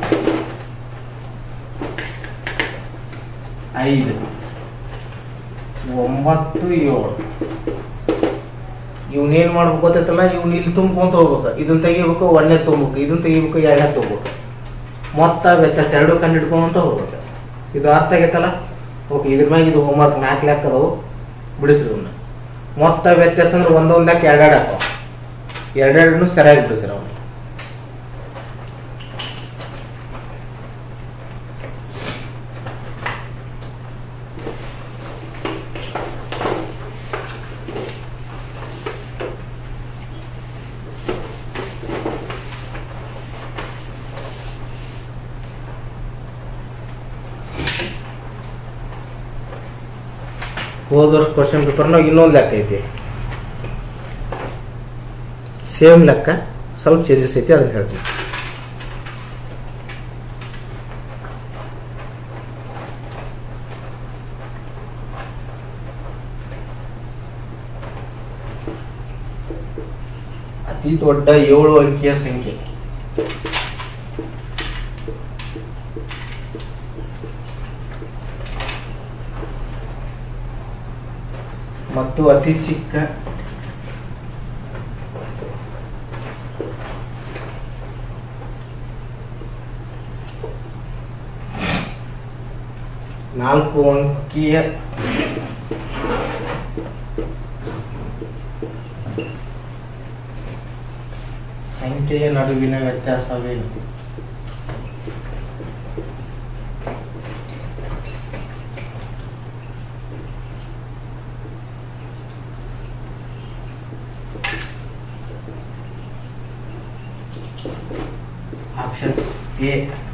ಐದು ಒಂಬತ್ತು ಏಳು ಇವ್ನೇನ್ ಮಾಡ್ಬೇಕು ಗೊತ್ತೈತಲ್ಲ ಇವ್ನ ಇಲ್ಲಿ ತುಂಬ್ಕೊಂತ ಹೋಗ್ಬೇಕು ಇದನ್ನ ತೆಗಿಬೇಕು ಒಂದನೇ ತುಂಬಬೇಕು ಇದನ್ನ ತೆಗಿಬೇಕು ಎರಡನೇ ತುಂಬಬೇಕು ಮೊತ್ತ ವ್ಯತ್ಯಾಸ ಎರಡು ಕಂಡು ಹಿಡ್ಕೊಂತ ಹೋಗ್ಬೇಕು ಇದು ಅರ್ಥ ಆಗೈತಲ್ಲ ಓಕೆ ಇದ್ರ ಮ್ಯಾಗ ಇದು ಹೋಮ್ವರ್ಕ್ ನಾಲ್ಕು ಲೆಕ್ಕ ಅದಾವು ಬಿಡಿಸ್ರಿ ಇವನ್ನ ಮೊತ್ತ ವ್ಯತ್ಯಾಸ ಅಂದ್ರೆ ಒಂದೊಂದು ಲೆಕ್ಕ ಎರಡೆರಡು ಹಾಕೋ ಎರಡೆರಡನ್ನು ಸರಿಯಾಗಿ ಬಿಡಿಸ್ರಿ ಅವನು ಹೋದ ವರ್ಷ ಕ್ವಶನ್ ಪೇಪರ್ನಾಗ ಇನ್ನೊಂದು ಲೆಕ್ಕ ಐತಿ ಸೇಮ್ ಲೆಕ್ಕ ಸ್ವಲ್ಪ ಚೇಂಜಸ್ ಐತಿ ಅದನ್ನ ಹೇಳ್ತೀನಿ ಅತಿ ದೊಡ್ಡ ಏಳು ಅಂಕಿಯ ಸಂಖ್ಯೆ ಮತ್ತು ಅತಿ ಚಿಕ್ಕ ನಾಲ್ಕು ಅಂಕಿಯ ಸಂಖ್ಯೆಯ ನಡುವಿನ ವ್ಯತ್ಯಾಸವೇನು options A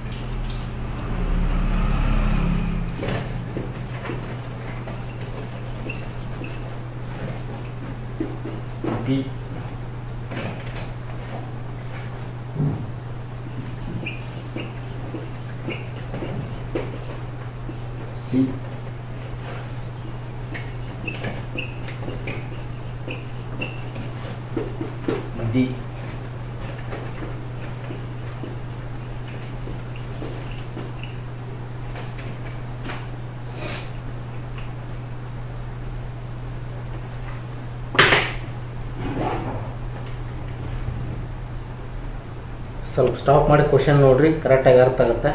B C D ಸ್ವಲ್ಪ ಸ್ಟಾಪ್ ಮಾಡಿ ಕ್ವಶನ್ ನೋಡ್ರಿ ಕರೆಕ್ಟಾಗಿ ಅರ್ಥ ಆಗುತ್ತೆ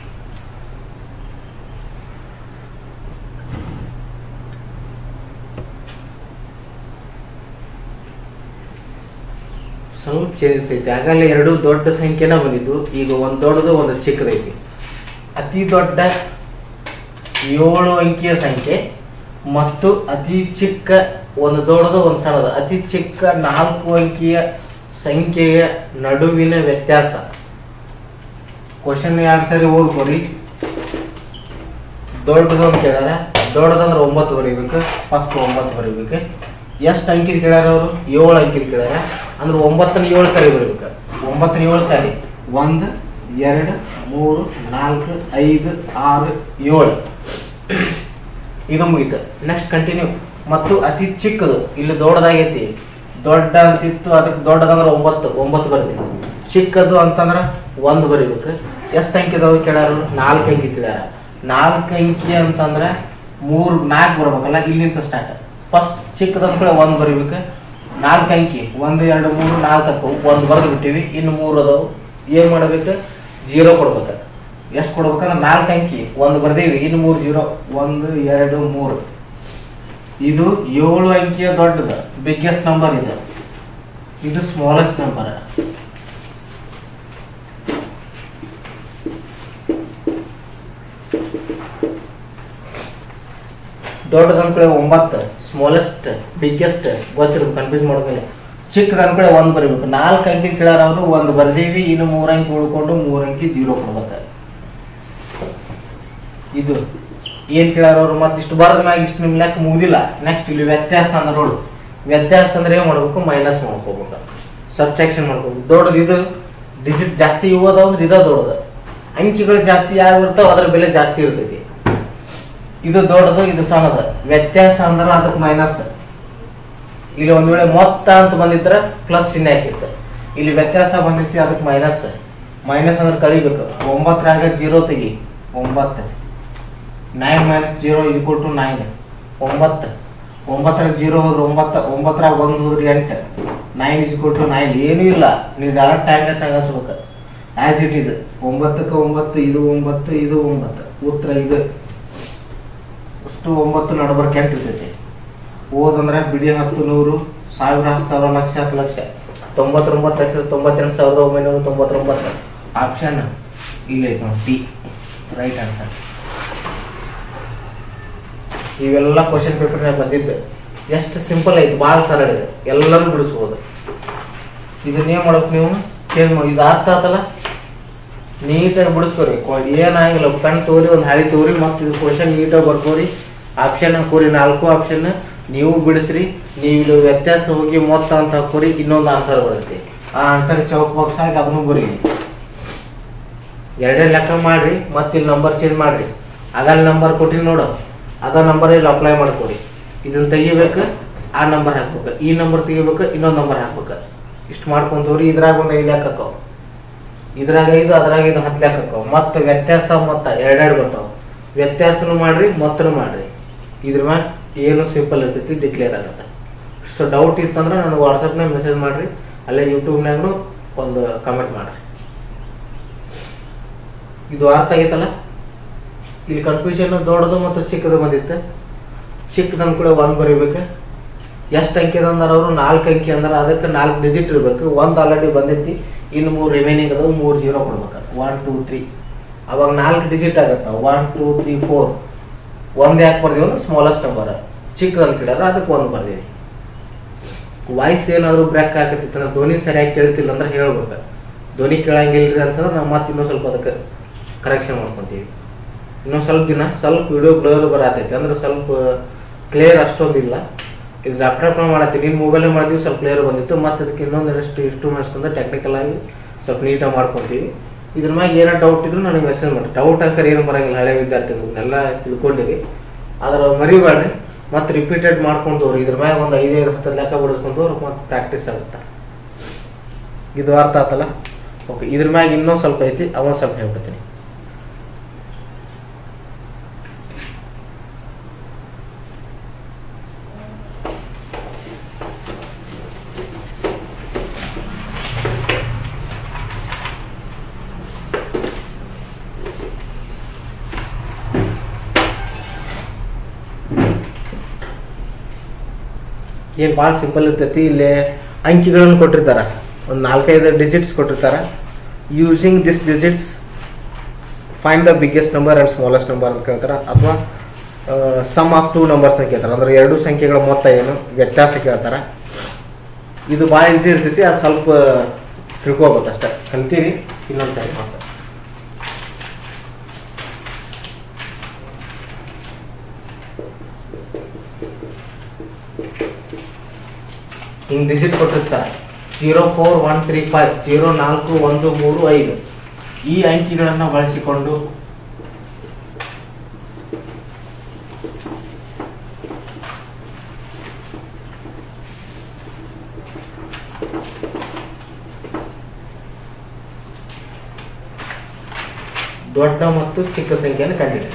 ಸ್ವಲ್ಪ ಚೇಂಜಸ್ ಐತಿ ಆಗಲೇ ಎರಡು ದೊಡ್ಡ ಸಂಖ್ಯೆನ ಬಂದಿದ್ದು ಈಗ ಒಂದು ದೊಡ್ಡದು ಒಂದು ಚಿಕ್ಕದೈತಿ ಅತಿ ದೊಡ್ಡ ಏಳು ಅಂಕಿಯ ಸಂಖ್ಯೆ ಮತ್ತು ಅತಿ ಚಿಕ್ಕ ಒಂದು ದೊಡ್ಡದು ಒಂದು ಸಣ್ಣದು ಅತಿ ಚಿಕ್ಕ ನಾಲ್ಕು ಅಂಕಿಯ ಸಂಖ್ಯೆಯ ನಡುವಿನ ವ್ಯತ್ಯಾಸ ಕ್ವಶನ್ ಎರಡು ಸರಿ ಓದ್ಕೊರಿ ದೊಡ್ಡದು ಅಂತ ಕೇಳ್ಯಾರ ದೊಡ್ಡದಂದ್ರೆ ಒಂಬತ್ತು ಬರೀಬೇಕು ಫಸ್ಟ್ ಒಂಬತ್ತು ಬರೀಬೇಕು ಎಷ್ಟು ಅಂಕಿದ್ ಕೇಳ್ಯಾರ ಅವರು ಏಳು ಅಂಕಿದ್ ಕೇಳ್ಯಾರ ಅಂದ್ರೆ ಒಂಬತ್ತನ ಏಳು ಸಾರಿ ಬರೀಬೇಕು ಒಂಬತ್ತನ ಏಳು ಸಾರಿ ಒಂದು ಎರಡು ಮೂರು ನಾಲ್ಕು ಐದು ಆರು ಏಳು ಇದು ಮುಗೀತು ನೆಕ್ಸ್ಟ್ ಕಂಟಿನ್ಯೂ ಮತ್ತು ಅತಿ ಚಿಕ್ಕದು ಇಲ್ಲಿ ದೊಡ್ಡದಾಗೈತಿ ದೊಡ್ಡ ಅಂತಿತ್ತು ಅದಕ್ಕೆ ದೊಡ್ಡದಂದ್ರೆ ಒಂಬತ್ತು ಒಂಬತ್ತು ಬರ್ತೀವಿ ಚಿಕ್ಕದು ಅಂತಂದ್ರೆ ಒಂದು ಬರೀಬೇಕು ಎಷ್ಟು ಅಂಕಿ ಇದಾವೆ ಕೇಳ್ಯಾರ ನಾಲ್ಕು ಅಂಕಿ ಕೇಳ್ಯಾರ ನಾಲ್ಕು ಅಂಕಿ ಅಂತಂದ್ರೆ ಮೂರು ನಾಲ್ಕು ಬರ್ಬೇಕಲ್ಲ ಇಲ್ಲಿಂದ ಸ್ಟಾರ್ಟ್ ಫಸ್ಟ್ ಚಿಕ್ಕದ ಅಂದ್ಕೂಡ ಒಂದು ಬರೀಬೇಕು ನಾಲ್ಕು ಅಂಕಿ ಒಂದು ಎರಡು ಮೂರು ನಾಲ್ಕು ಅಕ್ಕವು ಒಂದು ಬರೆದು ಬಿಟ್ಟಿವಿ ಇನ್ನು ಮೂರು ಅದಾವು ಏನು ಮಾಡ್ಬೇಕು ಜೀರೋ ಕೊಡ್ಬೇಕು ಎಷ್ಟು ಕೊಡ್ಬೇಕಂದ್ರೆ ನಾಲ್ಕು ಅಂಕಿ ಒಂದು ಬರ್ದೀವಿ ಇನ್ನು ಮೂರು ಜೀರೋ ಒಂದು ಎರಡು ಮೂರು ಇದು ಏಳು ಅಂಕಿಯ ದೊಡ್ಡದು ಬಿಗ್ಗೆಸ್ಟ್ ನಂಬರ್ ಇದು ಇದು ಸ್ಮಾಲೆಸ್ಟ್ ನಂಬರ್ ದೊಡ್ಡದ ಅನ್ಕಡೆ ಒಂಬತ್ತು ಸ್ಮಾಲೆಸ್ಟ್ ಬಿಗ್ಗೆಸ್ಟ್ ಗೊತ್ತಿರೋದು ಕನ್ಫ್ಯೂಸ್ ಮಾಡೋದಿಲ್ಲ ಚಿಕ್ಕದ ಅನ್ಕಡೆ ಒಂದು ಬರೀಬೇಕು ನಾಲ್ಕು ಅಂಕಿ ಕೇಳಾರ ಅವರು ಒಂದು ಬರ್ದೀವಿ ಇನ್ನು ಮೂರು ಅಂಕಿ ಉಳ್ಕೊಂಡು ಮೂರು ಅಂಕಿ ಜೀರೋ ಕೊಡ್ಬೇಕು ಇದು ಏನ್ ಕೇಳಾರ ಅವ್ರು ಮತ್ತೆ ಇಷ್ಟು ಬರದ ಮ್ಯಾಗ ಇಷ್ಟು ನಿಮ್ ಲೆಕ್ಕ ಮುಗ್ದಿಲ್ಲ ನೆಕ್ಸ್ಟ್ ಇಲ್ಲಿ ವ್ಯತ್ಯಾಸ ಅಂದ್ರೆ ನೋಡು ವ್ಯತ್ಯಾಸ ಅಂದ್ರೆ ಏನ್ ಮಾಡ್ಬೇಕು ಮೈನಸ್ ಮಾಡ್ಕೋಬೇಕು ಸಬ್ಟ್ರಾಕ್ಷನ್ ಮಾಡ್ಕೋಬೇಕು ದೊಡ್ಡದು ಇದು ಡಿಜಿಟ್ ಜಾಸ್ತಿ ಇವು ಅದಾವ ಅಂದ್ರೆ ಇದ ದೊಡ್ಡದು ಅಂಕಿಗಳು ಜಾಸ್ತಿ ಯಾವ ಇರ್ತಾವ ಅದ್ರ ಬೆಲೆ ಜಾಸ್ತಿ ಇರ್ತೈತಿ ಇದು ದೊಡ್ಡದು ಇದು ಸಣ್ಣದು ವ್ಯತ್ಯಾಸ ಅಂದ್ರೆ ಅದಕ್ಕೆ ಮೈನಸ್ ಇಲ್ಲಿ ಒಂದ್ ವೇಳೆ ಮೊತ್ತ ಅಂತ ಬಂದಿದ್ರೆ ಪ್ಲಸ್ ಚಿಹ್ನೆ ಹಾಕಿತ್ತು ಇಲ್ಲಿ ವ್ಯತ್ಯಾಸ ಬಂದಿರ್ತಿ ಅದಕ್ಕೆ ಮೈನಸ್ ಮೈನಸ್ ಅಂದ್ರೆ ಕಳಿಬೇಕು ಒಂಬತ್ತರಾಗ ಜೀರೋ ತೆಗಿ ಒಂಬತ್ತು nine minus zero equal to nine ಒಂಬತ್ತು ಒಂಬತ್ತರಾಗ ಜೀರೋ ಹೋದ್ರೆ ಒಂಬತ್ತು ಒಂಬತ್ತರಾಗ ಒಂದು ಹೋದ್ರೆ ಎಂಟು nine is equal to nine ಏನೂ ಇಲ್ಲ ನೀವು ಡೈರೆಕ್ಟ್ ಟೈಮ್ಗೆ ತಗಸ್ಬೇಕು ಆಸ್ ಇಟ್ ಈಸ್ ಒಂಬತ್ತಕ್ಕೆ ಒಂಬತ್ತು ಇದು ಒಂಬತ್ತು ಇದು ಒಂಬತ್ತು ಉತ್ತರ ಇದು ಅಷ್ಟು ಒಂಬತ್ತು ನಡಬರ್ಕೆ ಎಂಟು ಇರ್ತೈತಿ ಓದಂದ್ರೆ ಬಿಡಿ ಹತ್ತು ನೂರು ಸಾವಿರ ಹತ್ತು ಸಾವಿರ ಲಕ್ಷ ಹತ್ತು ಲಕ್ಷ ತೊಂಬತ್ತೊಂಬತ್ತು ಲಕ್ಷದ ತೊಂಬತ್ತೆಂಟು ಸಾವಿರದ ಒಂಬೈನೂರ ತೊಂಬತ್ತೊಂಬತ್ತು ಆಪ್ಷನ್ ಇಲ್ಲ ಐತೆ ನೋಡಿ ಟಿ ರೈಟ್ ಆನ್ಸರ್ ಇವೆಲ್ಲ ಕ್ವಶನ್ ಪೇಪರ್ನಾಗ ಬಂದಿದ್ದು ಎಷ್ಟು ಸಿಂಪಲ್ ಐತಿ ಭಾಳ ಸರಳ ಇದೆ ಎಲ್ಲರೂ ಬಿಡಿಸ್ಬೋದು ಇದನ್ನೇನು ಮಾಡ್ಬೇಕು ನೀವು ಚೇಂಜ್ ಮಾಡಿ ಇದು ಅರ್ಥ ಆತಲ್ಲ ನೀಟಾಗಿ ಬಿಡಿಸ್ಕೊರಿ ಕೊ- ಏನಾಗಿಲ್ಲ ಪೆನ್ ತೋರಿ ಒಂದು ಹಾಳಿ ತೋರಿ ಮತ್ತು ಇದು ಕ್ವಶನ್ ನೀಟಾಗಿ ಬರ್ಕೋರಿ ಆಪ್ಷನ್ ಹಾಕೋರಿ ನಾಲ್ಕು ಆಪ್ಷನ್ ನೀವು ಬಿಡಿಸ್ರಿ ನೀವು ಇಲ್ಲಿ ವ್ಯತ್ಯಾಸ ಹೋಗಿ ಮೊತ್ತ ಅಂತ ಹಾಕೋರಿ ಇನ್ನೊಂದು ಆನ್ಸರ್ ಬರುತ್ತೆ ಆ ಆನ್ಸರ್ ಚೌಕ್ ಬಾಕ್ಸ್ ಆಗಿ ಅದನ್ನು ಬರೀರಿ ಎರಡೇ ಲೆಕ್ಕ ಮಾಡ್ರಿ ಮತ್ತೆ ಇಲ್ಲಿ ನಂಬರ್ ಚೇಂಜ್ ಮಾಡ್ರಿ ಆಗಲ್ಲಿ ನಂಬರ್ ಕೊಟ್ಟಿನಿ ನೋಡು ಅದ ನಂಬರ್ ಇಲ್ಲಿ ಅಪ್ಲೈ ಮಾಡ್ಕೊಡಿ ಇದನ್ನ ತೆಗಿಬೇಕು ಆ ನಂಬರ್ ಹಾಕ್ಬೇಕು ಈ ನಂಬರ್ ತೆಗಿಬೇಕು ಇನ್ನೊಂದು ನಂಬರ್ ಹಾಕ್ಬೇಕು ಇಷ್ಟು ಮಾಡ್ಕೊಂತವ್ರಿ ಇದ್ರಾಗ ಒಂದು ಐದು ಲೆಕ್ಕ ಹಾಕವು ಇದ್ರಾಗ ಐದು ಅದ್ರಾಗ ಇದು ಹತ್ತು ಲೆಕ್ಕ ಹಾಕವು ಮತ್ತೆ ವ್ಯತ್ಯಾಸ ಮೊತ್ತ ಎರಡೆರಡು ಬರ್ತಾವ ವ್ಯತ್ಯಾಸನು ಮಾಡ್ರಿ ಮೊತ್ತನು ಮಾಡ್ರಿ ಇದ್ರ ಮ್ಯಾಗ ಏನು ಸಿಂಪಲ್ ಇರ್ತೈತಿ ಡಿಕ್ಲೇರ್ ಆಗುತ್ತೆ ಸೊ ಡೌಟ್ ಇತ್ತಂದ್ರೆ ನನಗೆ ವಾಟ್ಸಪ್ನಾಗ ಮೆಸೇಜ್ ಮಾಡ್ರಿ ಅಲ್ಲೇ ಯೂಟ್ಯೂಬ್ನಾಗೂ ಒಂದು ಕಮೆಂಟ್ ಮಾಡ್ರಿ ಇದು ಅರ್ಥ ಆಗೈತಲ್ಲ ಇಲ್ಲಿ ಕನ್ಫ್ಯೂಷನ್ ದೊಡ್ಡದು ಮತ್ತು ಚಿಕ್ಕದು ಬಂದಿತ್ತು ಚಿಕ್ಕದನ್ ಕೂಡ ಒಂದು ಬರೀಬೇಕು ಎಷ್ಟು ಅಂಕಿ ಅದ ಅಂದ್ರೆ ಅವರು ನಾಲ್ಕು ಅಂಕಿ ಅಂದ್ರೆ ಅದಕ್ಕೆ ನಾಲ್ಕು ಡಿಜಿಟ್ ಇರಬೇಕು ಒಂದು ಆಲ್ರೆಡಿ ಬಂದೈತಿ ಇನ್ನು ಮೂರು ರಿಮೈನಿಂಗ್ ಅದಾವ ಮೂರು ಜೀರೋ ಕೊಡ್ಬೇಕು ಒನ್ ಟೂ ತ್ರೀ ಅವಾಗ ನಾಲ್ಕು ಡಿಜಿಟ್ ಆಗತ್ತ ಒನ್ ಟೂ ತ್ರೀ ಫೋರ್ ಒಂದು ಯಾಕೆ ಬರ್ದೀವಿ ಅಂದ್ರೆ ಸ್ಮಾಲೆಸ್ಟ್ ನಂಬರ್ ಚಿಕ್ಕದಂತ ಕೇಳ್ಯಾರ ಅದಕ್ಕೆ ಒಂದು ಬರ್ದೀವಿ ವಾಯ್ಸ್ ಏನಾದ್ರು ಬ್ರೇಕ್ ಆಗತ್ತಿತ್ತು ಅಂದ್ರೆ ಧ್ವನಿ ಸರಿಯಾಗಿ ಕೇಳ್ತಿಲ್ಲ ಅಂದ್ರೆ ಹೇಳ್ಬೇಕು ಧ್ವನಿ ಕೇಳಂಗಿಲ್ರಿ ಅಂತಂದ್ರೆ ನಾವು ಮತ್ತೆ ಇನ್ನೂ ಸ್ವಲ್ಪ ಅದಕ್ಕೆ ಕರೆಕ್ಷನ್ ಮಾಡ್ಕೊತೀವಿ ಇನ್ನೊಂದು ಸ್ವಲ್ಪ ದಿನ ಸ್ವಲ್ಪ ವಿಡಿಯೋ ಬ್ಲರ್ ಬರತೈತಿ ಅಂದ್ರೆ ಸ್ವಲ್ಪ ಕ್ಲಿಯರ್ ಅಷ್ಟೊಂದಿಲ್ಲ ಇದು ಲ್ಯಾಪ್ಟಾಪ್ ಮಾಡತ್ತೀವಿ ನಿಮ್ಮ ಮೊಬೈಲೇ ಮಾಡಿದ್ವಿ ಸ್ವಲ್ಪ ಕ್ಲಿಯರ್ ಬಂದಿತ್ತು ಮತ್ತು ಅದಕ್ಕೆ ಇನ್ನೊಂದಷ್ಟು ಇನ್ಸ್ಟ್ರೂಮೆಂಟ್ಸ್ ತಂದ್ರೆ ಟೆಕ್ನಿಕಲ್ ಆಗಿ ಸ್ವಲ್ಪ ನೀಟಾಗಿ ಮಾಡ್ಕೊತೀವಿ ಇದ್ರ ಮ್ಯಾಗ ಏನೋ ಡೌಟ್ ಇದ್ರು ನನಗೆ ಮೆಸೇಜ್ ಮಾಡಿ ಡೌಟ್ ಅಂಕರ್ ಏನು ಬರಂಗಿಲ್ಲ ಹಳೆ ವಿದ್ಯಾರ್ಥಿಗಳನ್ನೆಲ್ಲ ತಿಳ್ಕೊಂಡಿರಿ ಆದ್ರೆ ಮರಿಬೇಡ್ರಿ ಮತ್ತೆ ರಿಪೀಟೆಡ್ ಮಾಡ್ಕೊಂಡು ಹೋಗ್ರಿ ಇದ್ರ ಮ್ಯಾಗ ಒಂದು ಐದೈದು ಹತ್ತು ಲೆಕ್ಕ ಬಿಡಿಸ್ಕೊಂಡು ಹೋಗ್ರಿ ಮತ್ತೆ ಪ್ರಾಕ್ಟೀಸ್ ಆಗುತ್ತೆ ಇದು ಅರ್ಥ ಆತಲ್ಲ ಓಕೆ ಇದ್ರ ಮ್ಯಾಗ ಇನ್ನೊಂದು ಸ್ವಲ್ಪ ಐತಿ ಅವನ್ ಸ್ವಲ್ಪ ಹೇಳ್ಬಿಡ್ತೀನಿ ಏನು ಭಾಳ ಸಿಂಪಲ್ ಇರ್ತೈತಿ ಇಲ್ಲಿ ಅಂಕಿಗಳನ್ನು ಕೊಟ್ಟಿರ್ತಾರೆ ಒಂದು ನಾಲ್ಕೈದು ಡಿಜಿಟ್ಸ್ ಕೊಟ್ಟಿರ್ತಾರೆ using this digits find the biggest number and smallest number ಅಂತ ಕೇಳ್ತಾರೆ ಅಥವಾ ಸಮ್ ಆಫ್ ಟೂ ನಂಬರ್ಸ್ ಅಂತ ಕೇಳ್ತಾರೆ ಅಂದ್ರೆ ಎರಡು ಸಂಖ್ಯೆಗಳ ಮೊತ್ತ ಏನು ವ್ಯತ್ಯಾಸ ಕೇಳ್ತಾರೆ ಇದು ಭಾಳ ಈಸಿ ಇರ್ತೈತಿ ಅದು ಸ್ವಲ್ಪ ತಿಳ್ಕೊಬೇಕು ಅಷ್ಟೇ ಕಲ್ತೀರಿ ಇನ್ನೊಂದು ಟೈಮ್ ಮತ್ತೆ ಹಿಂಗೆ ಡಿಜಿಟ್ ಕೊಟ್ಟಿರ್ತಾರೆ zero four one three five ಜೀರೋ ನಾಲ್ಕು ಒಂದು ಮೂರು ಐದು ಈ ಅಂಕಿಗಳನ್ನು ಬಳಸಿಕೊಂಡು ದೊಡ್ಡ ಮತ್ತು ಚಿಕ್ಕ ಸಂಖ್ಯೆಯನ್ನು ಕಂಡುಹಿಡಿಯಿರಿ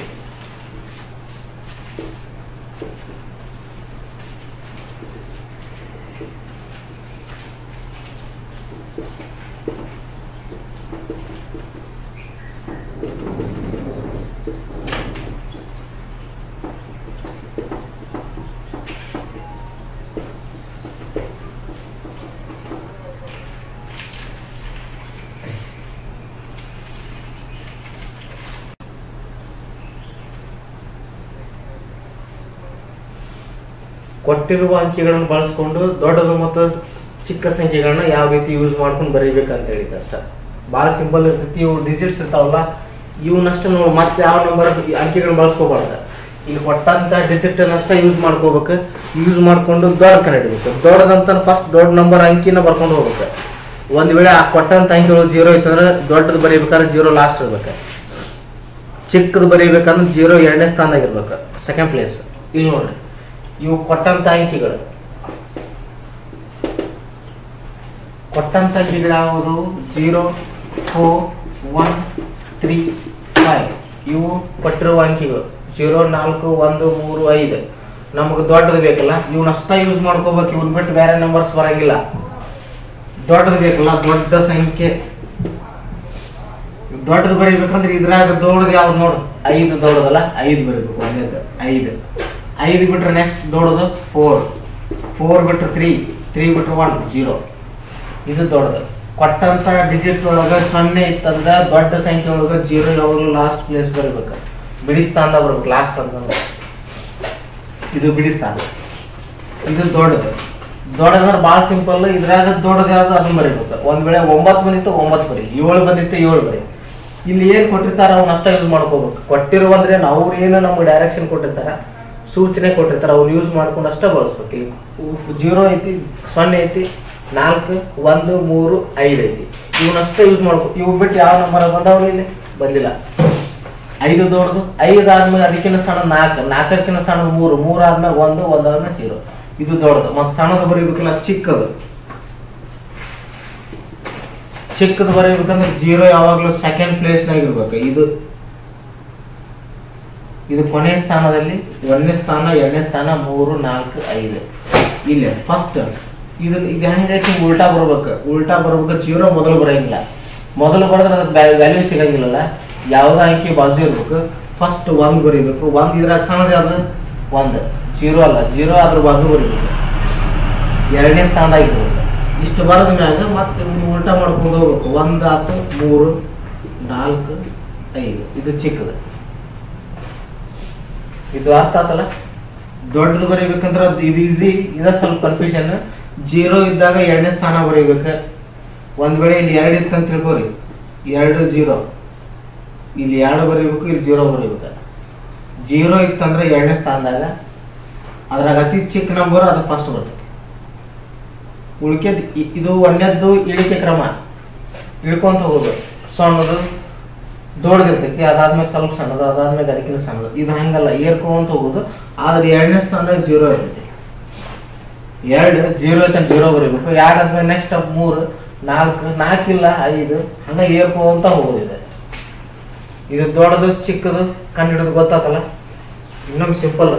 ಕೊಟ್ಟಿರುವ ಅಂಕಿಗಳನ್ನು ಬಳಸ್ಕೊಂಡು ದೊಡ್ಡದು ಮತ್ತು ಚಿಕ್ಕ ಸಂಖ್ಯೆಗಳನ್ನ ಯಾವ ರೀತಿ ಯೂಸ್ ಮಾಡ್ಕೊಂಡು ಬರೀಬೇಕಂತ ಹೇಳಿದ ಅಷ್ಟ ಭಾಳ ಸಿಂಪಲ್ ಇರ್ತೈತಿ ಇವು ಡಿಜಿಟ್ಸ್ ಇರ್ತಾವಲ್ಲ ಇವನ್ನಷ್ಟು ನೋಡಿ ಮತ್ತೆ ಯಾವ ನಂಬರ್ ಅಂಕಿಗಳನ್ನ ಬಳಸ್ಕೋಬಾರ್ದು ಇಲ್ಲಿ ಕೊಟ್ಟಂತ ಡಿಜಿಟ್ ಅಷ್ಟ ಯೂಸ್ ಮಾಡ್ಕೋಬೇಕು ಯೂಸ್ ಮಾಡ್ಕೊಂಡು ದೊಡ್ಡ ಕಂಡಿಡ್ಬೇಕು ದೊಡ್ಡದಂತ ಫಸ್ಟ್ ದೊಡ್ಡ ನಂಬರ್ ಅಂಕಿನ ಬರ್ಕೊಂಡು ಹೋಗ್ಬೇಕು ಒಂದ್ ವೇಳೆ ಆ ಕೊಟ್ಟಂತ ಅಂಕಿಗಳು ಜೀರೋ ಇತ್ತಂದ್ರೆ ದೊಡ್ಡದು ಬರೀಬೇಕಾದ್ರೆ ಜೀರೋ ಲಾಸ್ಟ್ ಇರ್ಬೇಕು ಚಿಕ್ಕದು ಬರೀಬೇಕಂದ್ರೆ ಜೀರೋ ಎರಡನೇ ಸ್ಥಾನದಾಗ ಇರ್ಬೇಕು ಸೆಕೆಂಡ್ ಪ್ಲೇಸ್ ಇಲ್ಲಿ ನೋಡ್ರಿ ಇವು ಕೊಟ್ಟಂತ ಅಂಕಿಗಳು ಕೊಟ್ಟಂತ ಅಂಕಿಗಳು ಯಾವುದು zero four one three five ಇವು ಕೊಟ್ಟಿರುವ ಅಂಕಿಗಳು ಜೀರೋ ನಾಲ್ಕು ಒಂದು ಮೂರು ಐದು ನಮಗೆ ದೊಡ್ಡದು ಬೇಕಲ್ಲ ಇವನ್ನ ಅಷ್ಟ ಯೂಸ್ ಮಾಡ್ಕೋಬೇಕು ಇವ್ನ ಬಿಟ್ಟು ಬೇರೆ ನಂಬರ್ಸ್ ಬರಂಗಿಲ್ಲ ದೊಡ್ಡದು ಬೇಕಲ್ಲ ದೊಡ್ಡ ಸಂಖ್ಯೆ ದೊಡ್ಡದು ಬರೀಬೇಕಂದ್ರೆ ಇದ್ರಾಗ ದೊಡ್ಡದು ಯಾವ್ದು ನೋಡು ಐದು ದೊಡ್ಡದಲ್ಲ ಐದು ಬರೀಬೇಕು ಒಂದೇದು ಐದು ಐದು ಬಿಟ್ರೆ ನೆಕ್ಸ್ಟ್ ದೊಡ್ಡದು ಫೋರ್ ಫೋರ್ ಬಿಟ್ರೆ ತ್ರೀ ತ್ರೀ ಬಿಟ್ರೆ ಒನ್ ಜೀರೋ ಇದು ದೊಡ್ಡದು ಕೊಟ್ಟಂತ ಡಿಜಿಟ್ ಒಳಗ ಸೊನ್ನೆ ಇತ್ತಂದ್ರ ದೊಡ್ಡ ಸಂಖ್ಯೆ ಒಳಗ ಜೀರೋ ಯಾವಾಗಲೂ ಲಾಸ್ಟ್ ಪ್ಲೇಸ್ ಬರಬೇಕು ಬಿಡಿ ಸ್ಥಾನದಾಗ ಬರ್ಬೇಕು ಲಾಸ್ಟ್ ಅಂತಂದ್ರೆ ಇದು ಬಿಡಿ ಸ್ಥಾನ ಇದು ದೊಡ್ಡದು ದೊಡ್ಡದಂದ್ರೆ ಭಾಳ ಸಿಂಪಲ್ ಇದ್ರಾಗ ದೊಡ್ಡದು ಯಾವ್ದು ಅದನ್ನ ಬರೀಬೇಕು ಒಂದ್ ವೇಳೆ ಒಂಬತ್ತು ಬಂದಿತ್ತು ಒಂಬತ್ತು ಬರಿ ಏಳು ಬಂದಿತ್ತು ಏಳು ಬರಿ ಇಲ್ಲಿ ಏನ್ ಕೊಟ್ಟಿರ್ತಾರ ಅವ್ನ ಅಷ್ಟ ಯೂಸ್ ಮಾಡ್ಕೋಬೇಕು ಕೊಟ್ಟಿರುವ ಅಂದ್ರೆ ಅವ್ರು ಏನು ನಮ್ಗೆ ಡೈರೆಕ್ಷನ್ ಕೊಟ್ಟಿರ್ತಾರ ಸೂಚನೆ ಕೊಟ್ಟಿರ್ತಾರ ಅವ್ರು ಯೂಸ್ ಮಾಡ್ಕೊಂಡು ಅಷ್ಟೇ ಬಳಸ್ಬೇಕು ಇಲ್ಲಿ ಜೀರೋ ಐತಿ ಸೊನ್ನೆ ಐತಿ ನಾಲ್ಕು ಒಂದು ಮೂರು ಐದು ಐತಿ ಇವನ್ನಷ್ಟೇ ಯೂಸ್ ಮಾಡ್ಬೇಕು ಇವು ಬಿಟ್ಟು ಯಾವ ನಂಬರ್ ಬಂದವ್ರು ಇಲ್ಲಿ ಬಂದಿಲ್ಲ ಐದು ದೊಡ್ಡದು ಐದು ಆದ್ಮೇಲೆ ಅದಕ್ಕಿಂತ ಸಣ್ಣ ನಾಲ್ಕು ನಾಲ್ಕಕ್ಕಿಂತ ಸಣ್ಣದು ಮೂರು ಮೂರು ಆದ್ಮೇಲೆ ಒಂದು ಒಂದಾದ್ಮೇಲೆ ಜೀರೋ ಇದು ದೊಡ್ಡದು ಮತ್ತೆ ಸಣ್ಣದು ಬರೀಬೇಕಲ್ಲ ಚಿಕ್ಕದು ಚಿಕ್ಕದು ಬರೀಬೇಕಂದ್ರೆ ಜೀರೋ ಯಾವಾಗಲೂ ಸೆಕೆಂಡ್ ಪ್ಲೇಸ್ನಾಗ ಇರ್ಬೇಕು ಇದು ಇದು ಕೊನೆಯ ಸ್ಥಾನದಲ್ಲಿ ಒಂದನೇ ಸ್ಥಾನ ಎರಡನೇ ಸ್ಥಾನ ಮೂರು ನಾಲ್ಕು ಐದು ಇಲ್ಲಿ ಫಸ್ಟ್ ಇದು ಇದು ಹೆಂಗೈತಿ ಉಲ್ಟಾ ಬರ್ಬೇಕು ಉಲ್ಟಾ ಬರ್ಬೇಕು ಜೀರೋ ಮೊದಲು ಬರಂಗಿಲ್ಲ ಮೊದಲು ಬರೆದ್ರೆ ಅದಕ್ಕೆ ವ್ಯಾಲ್ಯೂ ಸಿಗಂಗಿಲ್ಲಲ್ಲ ಯಾವ್ದು ಅಂಕಿ ಬಾಜು ಇರ್ಬೇಕು ಫಸ್ಟ್ ಒಂದ್ ಬರೀಬೇಕು ಒಂದ್ ಇದ್ರಾಗ ಸಣ್ಣದು ಯಾವ್ದು ಒಂದು ಜೀರೋ ಅಲ್ಲ ಜೀರೋ ಅದ್ರ ಬಾಜು ಬರೀಬೇಕು ಎರಡನೇ ಸ್ಥಾನದಾಗ ಇರ್ಬೇಕು ಇಷ್ಟು ಬರದ ಮ್ಯಾಗ ಮತ್ತೆ ಉಲ್ಟಾ ಮಾಡ್ಕೊಂಡು ಹೋಗ್ಬೇಕು ಒಂದ್ ಆತು ಮೂರು ನಾಲ್ಕು ಐದು ಇದು ಚಿಕ್ಕದು ಇದು ಅರ್ಥ ಆತಲ್ಲ ದೊಡ್ಡದು ಬರೀಬೇಕಂದ್ರೆ ಅದು ಇದು ಈಸಿ ಇದ ಸ್ವಲ್ಪ ಕನ್ಫ್ಯೂಷನ್ ಜೀರೋ ಇದ್ದಾಗ ಎರಡನೇ ಸ್ಥಾನ ಬರೀಬೇಕು ಒಂದ್ ವೇಳೆ ಇಲ್ಲಿ ಎರಡು ಇತ್ತು ಅಂತ ತಿಳ್ಕೊರಿ ಎರಡು ಜೀರೋ ಇಲ್ಲಿ ಎರಡು ಬರೀಬೇಕು ಇಲ್ಲಿ ಜೀರೋ ಬರೀಬೇಕು ಜೀರೋ ಇತ್ತಂದ್ರೆ ಎರಡನೇ ಸ್ಥಾನದಾಗ ಅದ್ರಾಗ ಅತಿ ಚಿಕ್ಕ ನಂಬರ್ ಅದು ಫಸ್ಟ್ ಬರ್ತೈತಿ ಉಳ್ಕೆದ್ ಇ- ಇದು ಒಂದನೇದ್ದು ಇಳಿಕೆ ಕ್ರಮ ಇಳ್ಕೊಂತ ಹೋಗೋದು ಸಣ್ಣದು ದೊಡ್ಡದಿರ್ತೈತಿ ಅದಾದ್ಮೇಲೆ ಸ್ವಲ್ಪ ಸಣ್ಣದು ಅದಾದ್ಮೇಲೆ ಅದಕ್ಕಿಂತ ಸಣ್ಣದು ಇದು ಹಂಗಲ್ಲ ಏರ್ಕೊಂತ ಹೋಗೋದು ಆದ್ರೆ ಎರಡನೇ ಸ್ಥಾನದಾಗ ಜೀರೋ ಇರ್ತೈತಿ ಎರಡು ಜೀರೋ ಐತೆ ಜೀರೋ ಬರೀಬೇಕು ಎರಡು ಆದ್ಮೇಲೆ ನೆಕ್ಸ್ಟ್ ಮೂರು ನಾಲ್ಕು ನಾಲ್ಕಿಲ್ಲ ಐದು ಹಂಗ ಏರ್ಕೊಂತ ಹೋಗೋದು ಇದೆ ಇದು ದೊಡ್ಡದು ಚಿಕ್ಕದು ಕಂಡಿಡೋದು ಗೊತ್ತಾತಲ್ಲ ಇನ್ನೊಮ್ಮೆ ಸಿಂಪಲ್